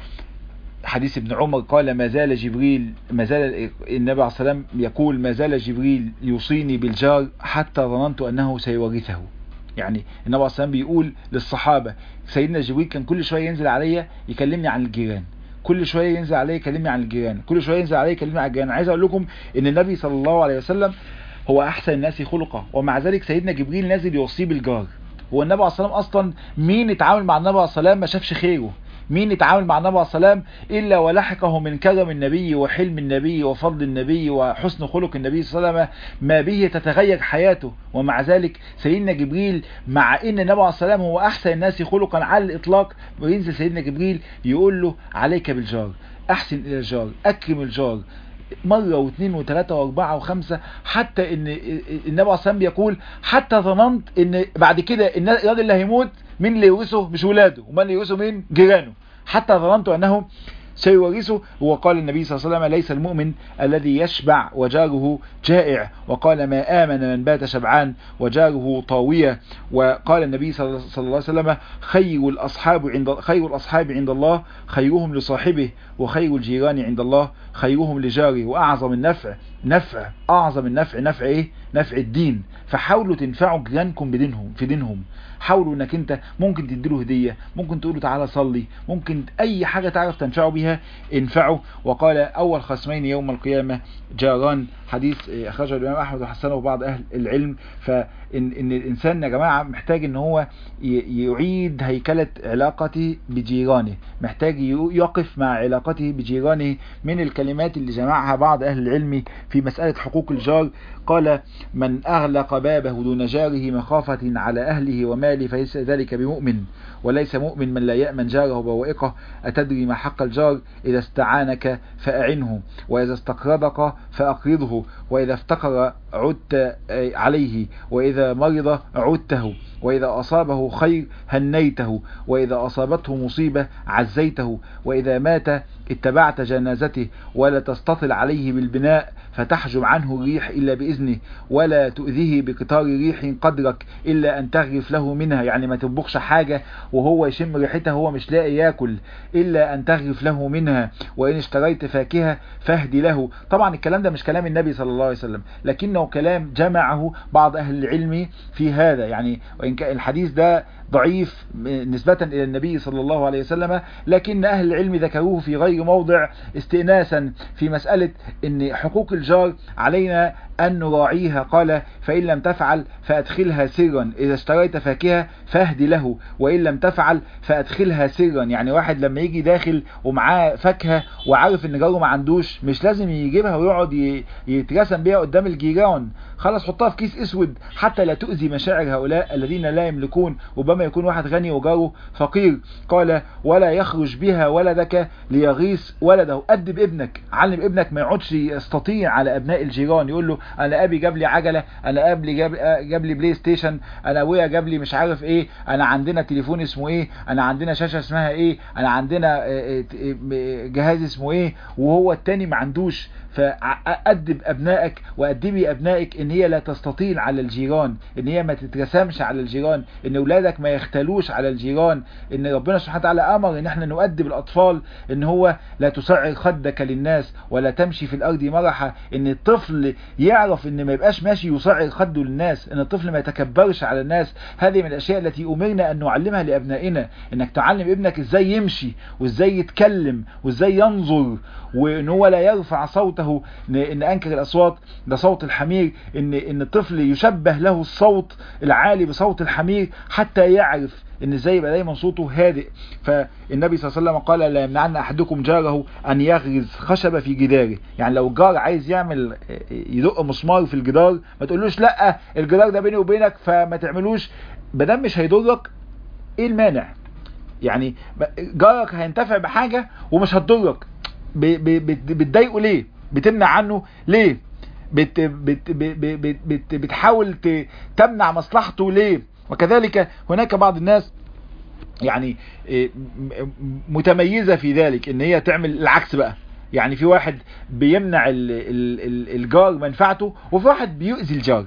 حديث ابن عمر قال ما زال جبريل ما زال النبي عليه السلام يقول ما زال جبريل يوصيني بالجار حتى ظننت انه سيورثه يعني النبي عليه السلام بيقول للصحابة سيدنا جبريل كان كل شوية ينزل عليا يكلمني عن الجيران كل شوية ينزل عليا يكلمني عن الجيران كل شوية ينزل عليا يكلمني عن الجيران عايز اقول لكم ان النبي صلى الله عليه وسلم هو احسن الناس خلقا ومع ذلك سيدنا جبريل نازل يوصيه بالجار هو النبي عليه السلام اصلا مين اتعامل مع النبي عليه السلام ما شافش خيره مين اتعامل مع النبي عليه السلام إلا ولحقه من كرم النبي وحلم النبي وفضل النبي وحسن خلق النبي صلى الله عليه وسلم ما به تتغير حياته ومع ذلك سيدنا جبريل مع ان النبي عليه السلام هو احسن الناس خلقا على الاطلاق وينزل سيدنا جبريل يقول له عليك بالجار احسن الى الجار اكرم الجار مرة واثنين وثلاثة واربعة وخمسة حتى ان النبي عليه السلام بيقول حتى ظننت ان بعد كده الراجل اللي هيموت مين اللي يورثه مش ولاده ومن اللي يورثه مين جيرانه حتى ظننت انه سيورثه وقال النبي صلى الله عليه وسلم ليس المؤمن الذي يشبع وجاره جائع وقال ما آمن من بات شبعان وجاره طاوية وقال النبي صلى الله عليه وسلم خير الأصحاب عند خير الأصحاب عند الله خيرهم لصاحبه وخير الجيران عند الله خيرهم لجاره وأعظم النفع نفع أعظم النفع نفع إيه نفع الدين فحاولوا تنفعوا جيرانكم بدينهم في دينهم حاولوا انك انت ممكن تديله هدية ممكن تقوله تعالى صلي ممكن اي حاجة تعرف تنفعه بها انفعه وقال اول خصمين يوم القيامة جاران حديث اخرجه الامام احمد وحسنه بعض اهل العلم فان ان الانسان يا جماعة محتاج ان هو يعيد هيكلة علاقته بجيرانه محتاج يقف مع علاقته بجيرانه من الكلمات اللي جمعها بعض اهل العلم في مسألة حقوق الجار قال من اغلق بابه دون جاره مخافة على اهله وماله فليس ذلك بمؤمن وليس مؤمن من لا يأمن جاره بوائقه أتدري ما حق الجار إذا استعانك فأعنه وإذا استقرضك فأقرضه وإذا افتقر عدت عليه وإذا مرض عدته وإذا أصابه خير هنيته وإذا أصابته مصيبة عزيته وإذا مات اتبعت جنازته ولا تستطل عليه بالبناء فتحجب عنه الريح إلا بإذنه ولا تؤذيه بقطار ريح قدرك إلا أن تغرف له منها يعني ما تنبخش حاجة وهو يشم ريحتها هو مش لاقي ياكل إلا أن تغرف له منها وإن اشتريت فاكهة فاهدي له طبعا الكلام ده مش كلام النبي صلى الله عليه وسلم لكنه كلام جمعه بعض أهل العلم في هذا يعني وإن كان الحديث ده ضعيف نسبة إلى النبي صلى الله عليه وسلم لكن أهل العلم ذكروه في غير موضع استئناسا في مسألة أن حقوق الجار علينا أن نراعيها قال فإن لم تفعل فأدخلها سرا إذا اشتريت فاكهة فاهدي له وإن لم تفعل فأدخلها سرا يعني واحد لما يجي داخل ومعاه فاكهة وعارف ان جاره ما عندوش مش لازم يجيبها ويقعد يترسم بيها قدام الجيران خلاص حطها في كيس اسود حتى لا تؤذي مشاعر هؤلاء الذين لا يملكون ربما يكون واحد غني وجاره فقير قال ولا يخرج بها ولدك ليغيث ولده أدب ابنك علم ابنك ما يقعدش يستطيع على أبناء الجيران يقول له انا ابي جاب لي عجله انا ابي جاب جاب لي بلاي ستيشن انا ابويا جاب لي مش عارف ايه انا عندنا تليفون اسمه ايه انا عندنا شاشه اسمها ايه انا عندنا جهاز اسمه ايه وهو التاني ما عندوش فأدب أبنائك وأدبي أبنائك إن هي لا تستطيل على الجيران إن هي ما تترسمش على الجيران إن أولادك ما يختلوش على الجيران إن ربنا سبحانه وتعالى أمر إن احنا نؤدب الأطفال إن هو لا تسعر خدك للناس ولا تمشي في الأرض مرحا إن الطفل يعرف إن ما يبقاش ماشي يسعر خده للناس إن الطفل ما يتكبرش على الناس هذه من الأشياء التي أمرنا أن نعلمها لأبنائنا إنك تعلم ابنك إزاي يمشي وإزاي يتكلم وإزاي ينظر وإن هو لا يرفع صوته جاره ان, إن انكر الاصوات ده صوت الحمير ان ان الطفل يشبه له الصوت العالي بصوت الحمير حتى يعرف ان ازاي يبقى دايما صوته هادئ فالنبي صلى الله عليه وسلم قال لا يمنعن احدكم جاره ان يغرز خشبه في جداره يعني لو الجار عايز يعمل يدق مسمار في الجدار ما تقولوش لا الجدار ده بيني وبينك فما تعملوش بدل مش هيضرك ايه المانع يعني جارك هينتفع بحاجة ومش هتضرك بتضايقه ليه بتمنع عنه ليه بت بت بت بت بتحاول تمنع مصلحته ليه وكذلك هناك بعض الناس يعني متميزة في ذلك ان هي تعمل العكس بقى يعني في واحد بيمنع الجار منفعته وفي واحد بيؤذي الجار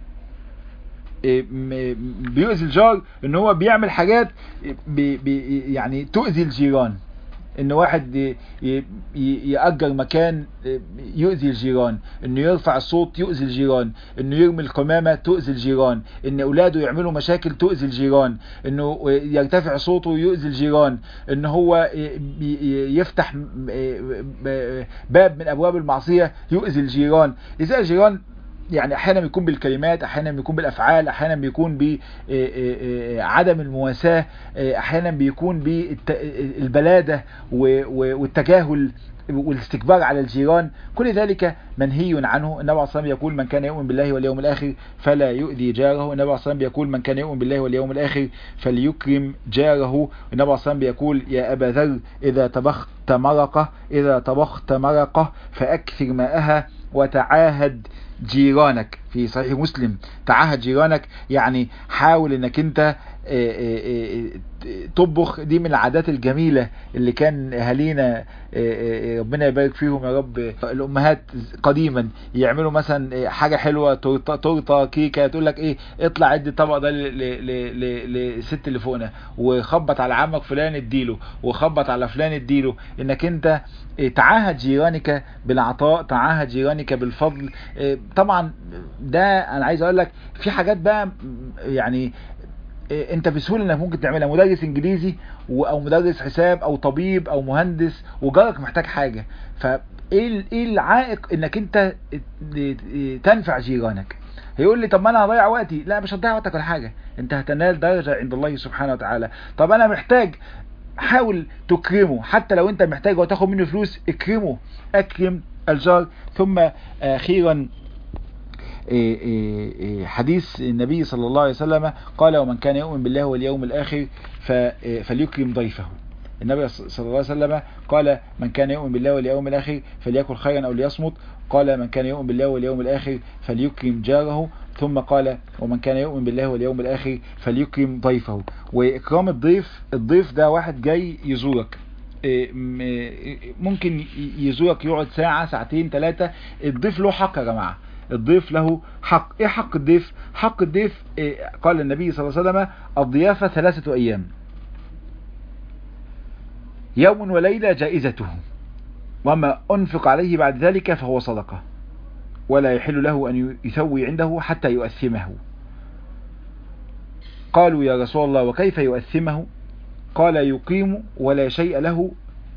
بيؤذي الجار ان هو بيعمل حاجات بي بي يعني تؤذي الجيران ان واحد يأجر مكان يؤذي الجيران انه يرفع الصوت يؤذي الجيران انه يرمي القمامة تؤذي الجيران ان اولاده يعملوا مشاكل تؤذي الجيران انه يرتفع صوته يؤذي الجيران ان هو يفتح باب من ابواب المعصية يؤذي الجيران اذا الجيران يعني احيانا بيكون بالكلمات احيانا بيكون بالافعال احيانا بيكون بعدم المواساة احيانا بيكون بالبلادة والتجاهل والاستكبار على الجيران كل ذلك منهي عنه النبي عليه الصلاة يقول من كان يؤمن بالله واليوم الآخر فلا يؤذي جاره النبي عليه الصلاة يقول من كان يؤمن بالله واليوم الآخر فليكرم جاره النبي عليه الصلاة يقول يا أبا ذر إذا طبخت مرقة إذا طبخت مرقة فأكثر ماءها وتعاهد جيرانك في صحيح مسلم تعاهد جيرانك يعني حاول انك انت تطبخ دي من العادات الجميلة اللي كان اهالينا ربنا يبارك فيهم يا رب الامهات قديما يعملوا مثلا حاجة حلوة تورته كيكة تقول لك ايه اطلع ادي الطبق ده للست اللي فوقنا وخبط على عمك فلان اديله وخبط على فلان اديله انك انت تعاهد جيرانك بالعطاء تعاهد جيرانك بالفضل طبعا ده انا عايز اقول لك في حاجات بقى يعني انت بسهوله انك ممكن تعملها مدرس انجليزي او مدرس حساب او طبيب او مهندس وجارك محتاج حاجه فايه ايه العائق انك انت تنفع جيرانك هيقول لي طب ما انا هضيع وقتي لا مش هتضيع وقتك ولا حاجه انت هتنال درجه عند الله سبحانه وتعالى طب انا محتاج حاول تكرمه حتى لو انت محتاج وتاخد منه فلوس اكرمه اكرم الجار ثم اخيرا حديث النبي صلى الله عليه وسلم قال ومن كان يؤمن بالله واليوم الآخر فليكرم ضيفه النبي صلى الله عليه وسلم قال من كان يؤمن بالله واليوم الآخر فليأكل خيرا أو ليصمت قال من كان يؤمن بالله واليوم الآخر فليكرم جاره ثم قال ومن كان يؤمن بالله واليوم الآخر فليكرم ضيفه وإكرام الضيف الضيف ده واحد جاي يزورك ممكن يزورك يقعد ساعة ساعتين ثلاثة الضيف له حق يا جماعة الضيف له حق ايه حق الضيف حق الضيف إيه قال النبي صلى الله عليه وسلم الضيافة ثلاثة ايام يوم وليلة جائزته وما انفق عليه بعد ذلك فهو صدقة ولا يحل له ان يسوي عنده حتى يؤثمه قالوا يا رسول الله وكيف يؤثمه قال يقيم ولا شيء له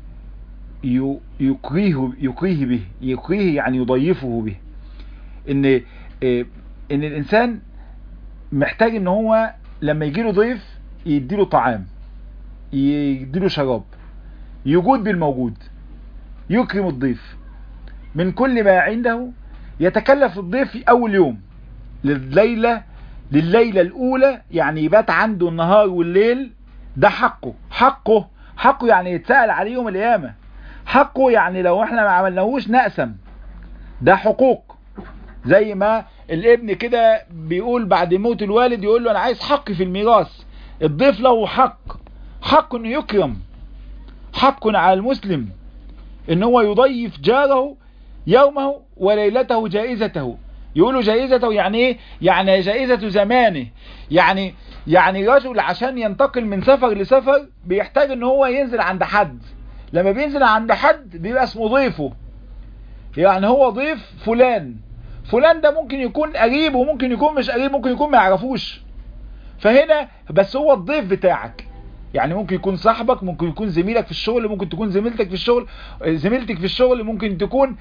يكريه, يكريه به يكريه يعني يضيفه به ان ان الانسان محتاج ان هو لما يجيله ضيف يديله طعام يديله شراب يجود بالموجود يكرم الضيف من كل ما عنده يتكلف الضيف في اول يوم لليلة لليلة الاولى يعني يبات عنده النهار والليل ده حقه حقه حقه يعني يتسأل عليه يوم القيامة حقه يعني لو احنا ما عملناهوش نقسم ده حقوق زي ما الابن كده بيقول بعد موت الوالد يقول له انا عايز حقي في الميراث الضيف له حق حق انه يكرم حق على المسلم ان هو يضيف جاره يومه وليلته جائزته يقولوا جائزته يعني ايه يعني جائزة زمانه يعني يعني رجل عشان ينتقل من سفر لسفر بيحتاج ان هو ينزل عند حد لما بينزل عند حد بيبقى اسمه ضيفه يعني هو ضيف فلان فلان ده ممكن يكون قريب وممكن يكون مش قريب ممكن يكون ما يعرفوش فهنا بس هو الضيف بتاعك يعني ممكن يكون صاحبك ممكن يكون زميلك في الشغل ممكن تكون زميلتك في الشغل زميلتك في الشغل ممكن تكون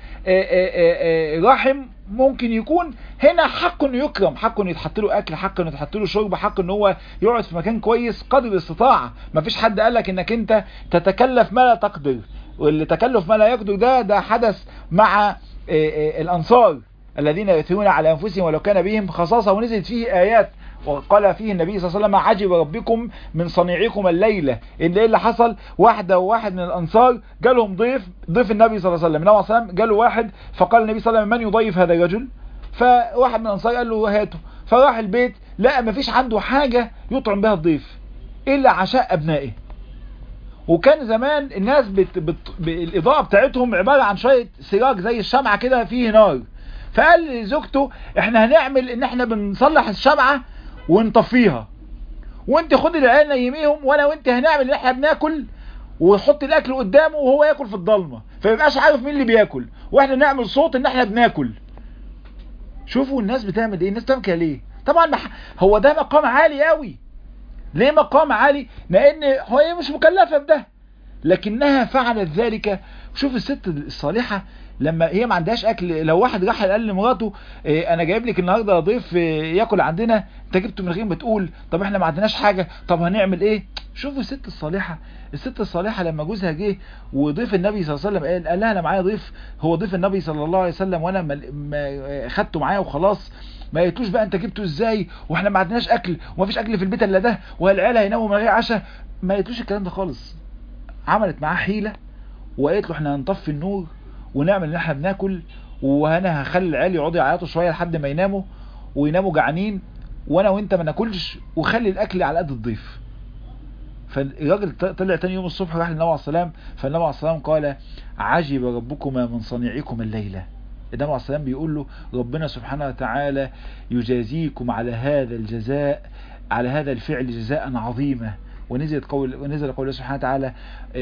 رحم ممكن يكون هنا حق انه يكرم حق انه يتحط له اكل حق انه يتحط له شرب حق ان هو يقعد في مكان كويس قدر الاستطاعه مفيش حد قال لك انك انت تتكلف ما لا تقدر واللي تكلف ما لا يقدر ده ده حدث مع الانصار الذين يؤثرون على انفسهم ولو كان بهم خصاصه ونزلت فيه ايات وقال فيه النبي صلى الله عليه وسلم عجب ربكم من صنيعكم الليلة ان ايه اللي حصل واحدة وواحد من الانصار جالهم ضيف ضيف النبي صلى الله عليه وسلم النبي صلى الله عليه وسلم جاله واحد فقال النبي صلى الله عليه وسلم من يضيف هذا الرجل فواحد من الانصار قال له هاته فراح البيت لقى مفيش عنده حاجة يطعم بها الضيف الا عشاء ابنائه وكان زمان الناس بت... بت... الاضاءة بتاعتهم عبارة عن شوية سراج زي الشمعة كده فيه نار فقال لزوجته احنا هنعمل ان احنا بنصلح الشمعة ونطفيها وانت خد العيال نيميهم وانا وانت هنعمل ان احنا بناكل ونحط الاكل قدامه وهو ياكل في الضلمه فيبقاش عارف مين اللي بياكل واحنا نعمل صوت ان احنا بناكل شوفوا الناس بتعمل ايه الناس بتعمل كده ليه طبعا هو ده مقام عالي قوي ليه مقام عالي لان هي مش مكلفه بده لكنها فعلت ذلك شوف الست الصالحه لما هي ما عندهاش اكل لو واحد راح قال لمراته إيه انا جايب لك النهارده ضيف إيه ياكل عندنا انت جبته من غير ما تقول طب احنا ما عندناش حاجه طب هنعمل ايه شوفوا الست الصالحه الست الصالحه لما جوزها جه وضيف النبي صلى الله عليه وسلم قال, قال لها انا معايا ضيف هو ضيف النبي صلى الله عليه وسلم وانا ما خدته معايا وخلاص ما قلتوش بقى انت جبته ازاي واحنا ما عندناش اكل ومفيش اكل في البيت الا ده والعيال هيناموا من غير عشاء ما قلتوش الكلام ده خالص عملت معاه حيله وقالت له احنا هنطفي النور ونعمل ان احنا بناكل وانا هخلي العيال يقعدوا يعيطوا شويه لحد ما يناموا ويناموا جعانين وانا وانت ما ناكلش وخلي الاكل على قد الضيف فالراجل طلع تاني يوم الصبح راح للنبي عليه السلام فالنبي عليه السلام قال عجب ربكما من صنيعكم الليله النبي عليه السلام بيقول له ربنا سبحانه وتعالى يجازيكم على هذا الجزاء على هذا الفعل جزاء عظيما ونزل قول ونزل قول الله سبحانه وتعالى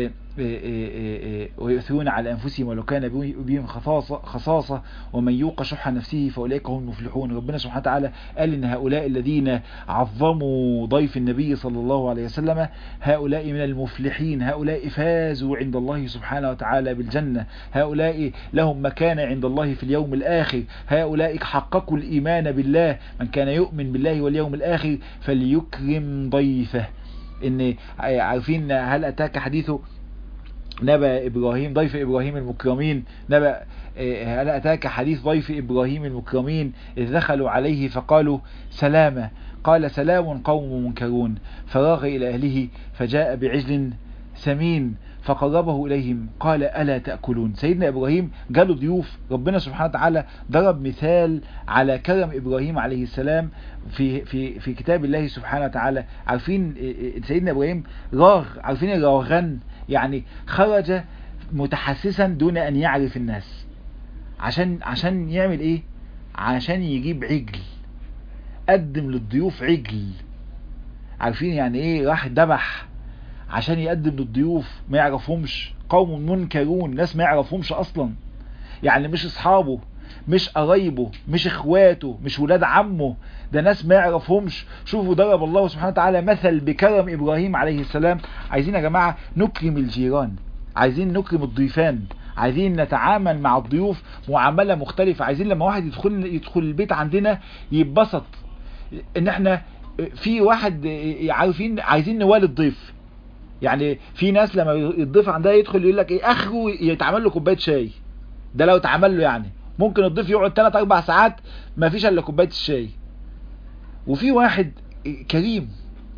ويؤثرون على انفسهم ولو كان بهم خصاصه خصاصه ومن يوق شح نفسه فاولئك هم المفلحون ربنا سبحانه وتعالى قال ان هؤلاء الذين عظموا ضيف النبي صلى الله عليه وسلم هؤلاء من المفلحين هؤلاء فازوا عند الله سبحانه وتعالى بالجنه هؤلاء لهم مكانه عند الله في اليوم الاخر هؤلاء حققوا الايمان بالله من كان يؤمن بالله واليوم الاخر فليكرم ضيفه ان عارفين هل اتاك حديثه نبأ ابراهيم ضيف ابراهيم المكرمين نبأ هل اتاك حديث ضيف ابراهيم المكرمين اذ دخلوا عليه فقالوا سلاما قال سلام قوم منكرون فراغ الى اهله فجاء بعجل سمين فقربه إليهم قال ألا تأكلون سيدنا إبراهيم جاله ضيوف ربنا سبحانه وتعالى ضرب مثال على كرم إبراهيم عليه السلام في في في كتاب الله سبحانه وتعالى عارفين سيدنا إبراهيم راغ عارفين الراغان يعني خرج متحسسا دون أن يعرف الناس عشان عشان يعمل إيه عشان يجيب عجل قدم للضيوف عجل عارفين يعني إيه راح ذبح عشان يقدم للضيوف ما يعرفهمش قوم منكرون ناس ما يعرفهمش اصلا يعني مش اصحابه مش قرايبه مش اخواته مش ولاد عمه ده ناس ما يعرفهمش شوفوا ضرب الله سبحانه وتعالى مثل بكرم ابراهيم عليه السلام عايزين يا جماعة نكرم الجيران عايزين نكرم الضيفان عايزين نتعامل مع الضيوف معاملة مختلفة عايزين لما واحد يدخل يدخل البيت عندنا يتبسط ان احنا في واحد عارفين عايزين نوالي الضيف يعني في ناس لما الضيف عندها يدخل يقول لك ايه اخره يتعمل له كوبايه شاي ده لو اتعمل له يعني ممكن الضيف يقعد 3 4 ساعات ما فيش الا كوبايه الشاي وفي واحد كريم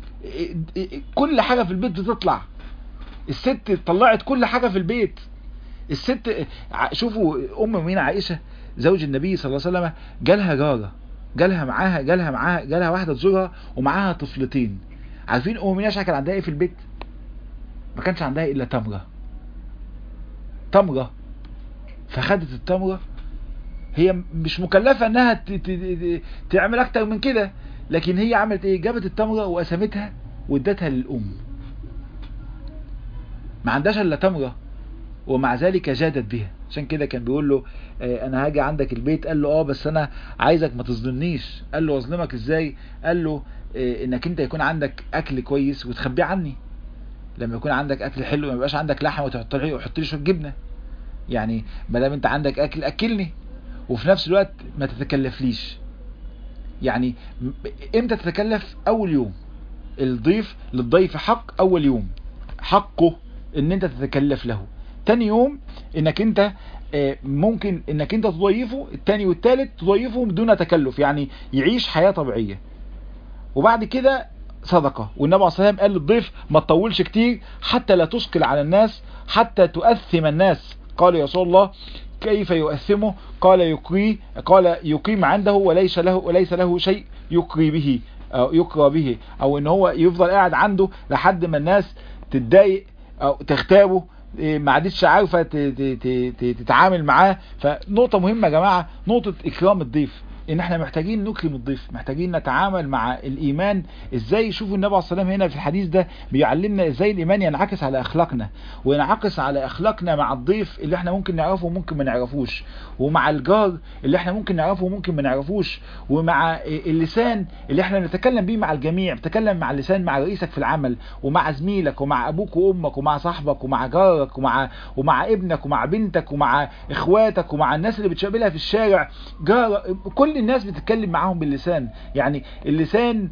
كل حاجه في البيت بتطلع الست طلعت كل حاجه في البيت الست شوفوا ام مين عائشه زوج النبي صلى الله عليه وسلم جالها جاره جالها معاها جالها معاها جالها واحده تزورها ومعاها طفلتين عارفين ام مين كان عندها ايه في البيت ما كانش عندها الا تمرة تمرة فخدت التمرة هي مش مكلفة انها ت... ت... تعمل اكتر من كده لكن هي عملت ايه جابت التمرة وقسمتها وادتها للام ما عندهاش الا تمرة ومع ذلك جادت بها عشان كده كان بيقول له اه انا هاجي عندك البيت قال له اه بس انا عايزك ما تظلمنيش قال له اظلمك ازاي قال له اه انك انت يكون عندك اكل كويس وتخبيه عني لما يكون عندك اكل حلو ما يبقاش عندك لحمه وتحط لي وحط لي شويه جبنه يعني ما دام انت عندك اكل اكلني وفي نفس الوقت ما تتكلفليش يعني امتى تتكلف اول يوم الضيف للضيف حق اول يوم حقه ان انت تتكلف له تاني يوم انك انت ممكن انك انت تضيفه التاني والتالت تضيفه بدون تكلف يعني يعيش حياة طبيعية وبعد كده صدقة والنبي عليه الصلاة والسلام قال للضيف ما تطولش كتير حتى لا تثقل على الناس حتى تؤثم الناس قال يا رسول الله كيف يؤثمه قال يقري قال يقيم عنده وليس له وليس له شيء يقري به أو يقرى به او ان هو يفضل قاعد عنده لحد ما الناس تتضايق او تغتابه ما عادتش عارفه تتعامل معاه فنقطه مهمه يا جماعه نقطه اكرام الضيف ان احنا محتاجين نكرم الضيف محتاجين نتعامل مع الايمان ازاي شوفوا النبي عليه الصلاه والسلام هنا في الحديث ده بيعلمنا ازاي الايمان ينعكس على اخلاقنا وينعكس على اخلاقنا مع الضيف اللي احنا ممكن نعرفه وممكن ما نعرفوش ومع الجار اللي احنا ممكن نعرفه وممكن ما نعرفوش ومع اللسان اللي احنا نتكلم بيه مع الجميع بتكلم مع اللسان مع رئيسك في العمل ومع زميلك ومع ابوك وامك ومع صاحبك ومع جارك ومع ومع ابنك ومع بنتك ومع اخواتك ومع الناس اللي بتشابلها في الشارع جار كل الناس بتتكلم معاهم باللسان يعني اللسان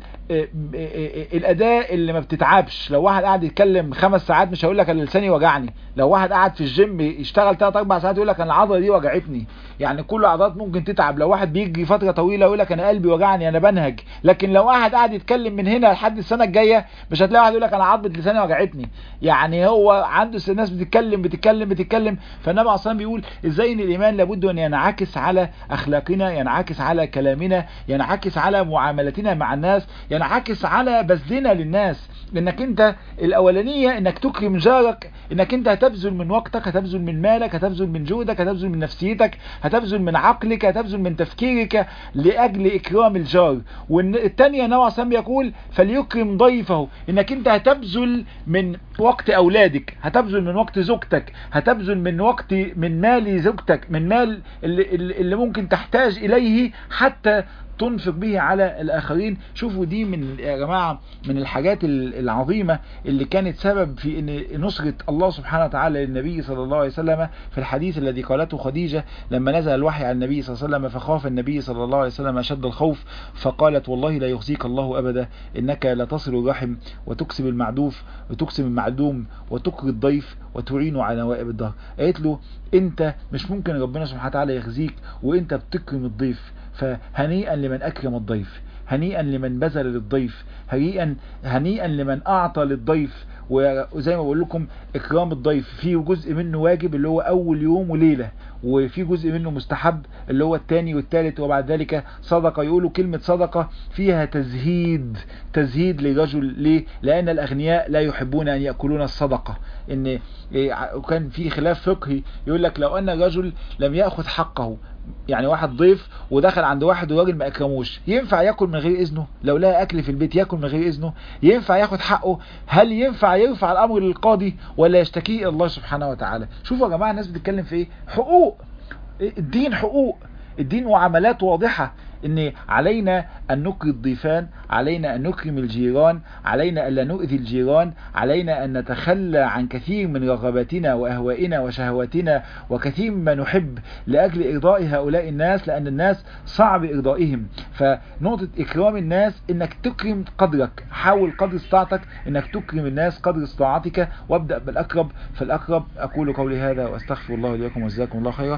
الاداة اللي ما بتتعبش لو واحد قاعد يتكلم خمس ساعات مش هيقول لك انا لساني وجعني لو واحد قاعد في الجيم يشتغل 3 4 ساعات يقول لك انا العضله دي وجعتني يعني كل العضلات ممكن تتعب لو واحد بيجري فتره طويله يقول لك انا قلبي وجعني انا بنهج لكن لو واحد قاعد يتكلم من هنا لحد السنه الجايه مش هتلاقي واحد يقول لك انا عضله لساني وجعتني يعني هو عنده الناس بتتكلم بتتكلم بتتكلم فالنبي عليه بيقول ازاي ان الايمان لابد ان ينعكس على اخلاقنا ينعكس على كلامنا ينعكس على معاملتنا مع الناس ينعكس على بذلنا للناس انك انت الاولانيه انك تكرم جارك انك انت هتبذل من وقتك هتبذل من مالك هتبذل من جهدك هتبذل من نفسيتك هتبذل من عقلك هتبذل من تفكيرك لاجل اكرام الجار والثانيه نوع سام يقول فليكرم ضيفه انك انت هتبذل من وقت اولادك هتبذل من وقت زوجتك هتبذل من وقت من مال زوجتك من مال اللي, اللي ممكن تحتاج اليه حتى تنفق به على الآخرين شوفوا دي من يا جماعة من الحاجات العظيمة اللي كانت سبب في ان نصرة الله سبحانه وتعالى للنبي صلى الله عليه وسلم في الحديث الذي قالته خديجة لما نزل الوحي على النبي صلى الله عليه وسلم فخاف النبي صلى الله عليه وسلم أشد الخوف فقالت والله لا يخزيك الله أبدا إنك لتصل الرحم وتكسب المعدوف وتكسب المعدوم وتقري الضيف وتعين على نوائب الدهر قالت له انت مش ممكن ربنا سبحانه وتعالى يخزيك وانت بتكرم الضيف فهنيئا لمن أكرم الضيف هنيئا لمن بذل للضيف هنيئا هنيئا لمن أعطى للضيف وزي ما بقول لكم إكرام الضيف فيه جزء منه واجب اللي هو أول يوم وليلة وفي جزء منه مستحب اللي هو الثاني والثالث وبعد ذلك صدقة يقولوا كلمة صدقة فيها تزهيد تزهيد لرجل ليه لأن الأغنياء لا يحبون أن يأكلون الصدقة إن وكان في خلاف فقهي يقول لك لو أن رجل لم يأخذ حقه يعني واحد ضيف ودخل عند واحد وراجل ما اكرموش ينفع ياكل من غير اذنه لو لقى اكل في البيت ياكل من غير اذنه ينفع ياخد حقه هل ينفع يرفع الامر للقاضي ولا يشتكيه الى الله سبحانه وتعالى شوفوا يا جماعه الناس بتتكلم في ايه حقوق الدين حقوق الدين معاملات واضحة ان علينا ان نكرم الضيفان علينا ان نكرم الجيران علينا الا نؤذي الجيران علينا ان نتخلى عن كثير من رغباتنا واهوائنا وشهواتنا وكثير مما نحب لاجل ارضاء هؤلاء الناس لان الناس صعب ارضائهم فنقطة اكرام الناس انك تكرم قدرك حاول قدر استطاعتك انك تكرم الناس قدر استطاعتك وابدأ بالاقرب فالاقرب اقول قولي هذا واستغفر الله لي ولكم وجزاكم الله خيرا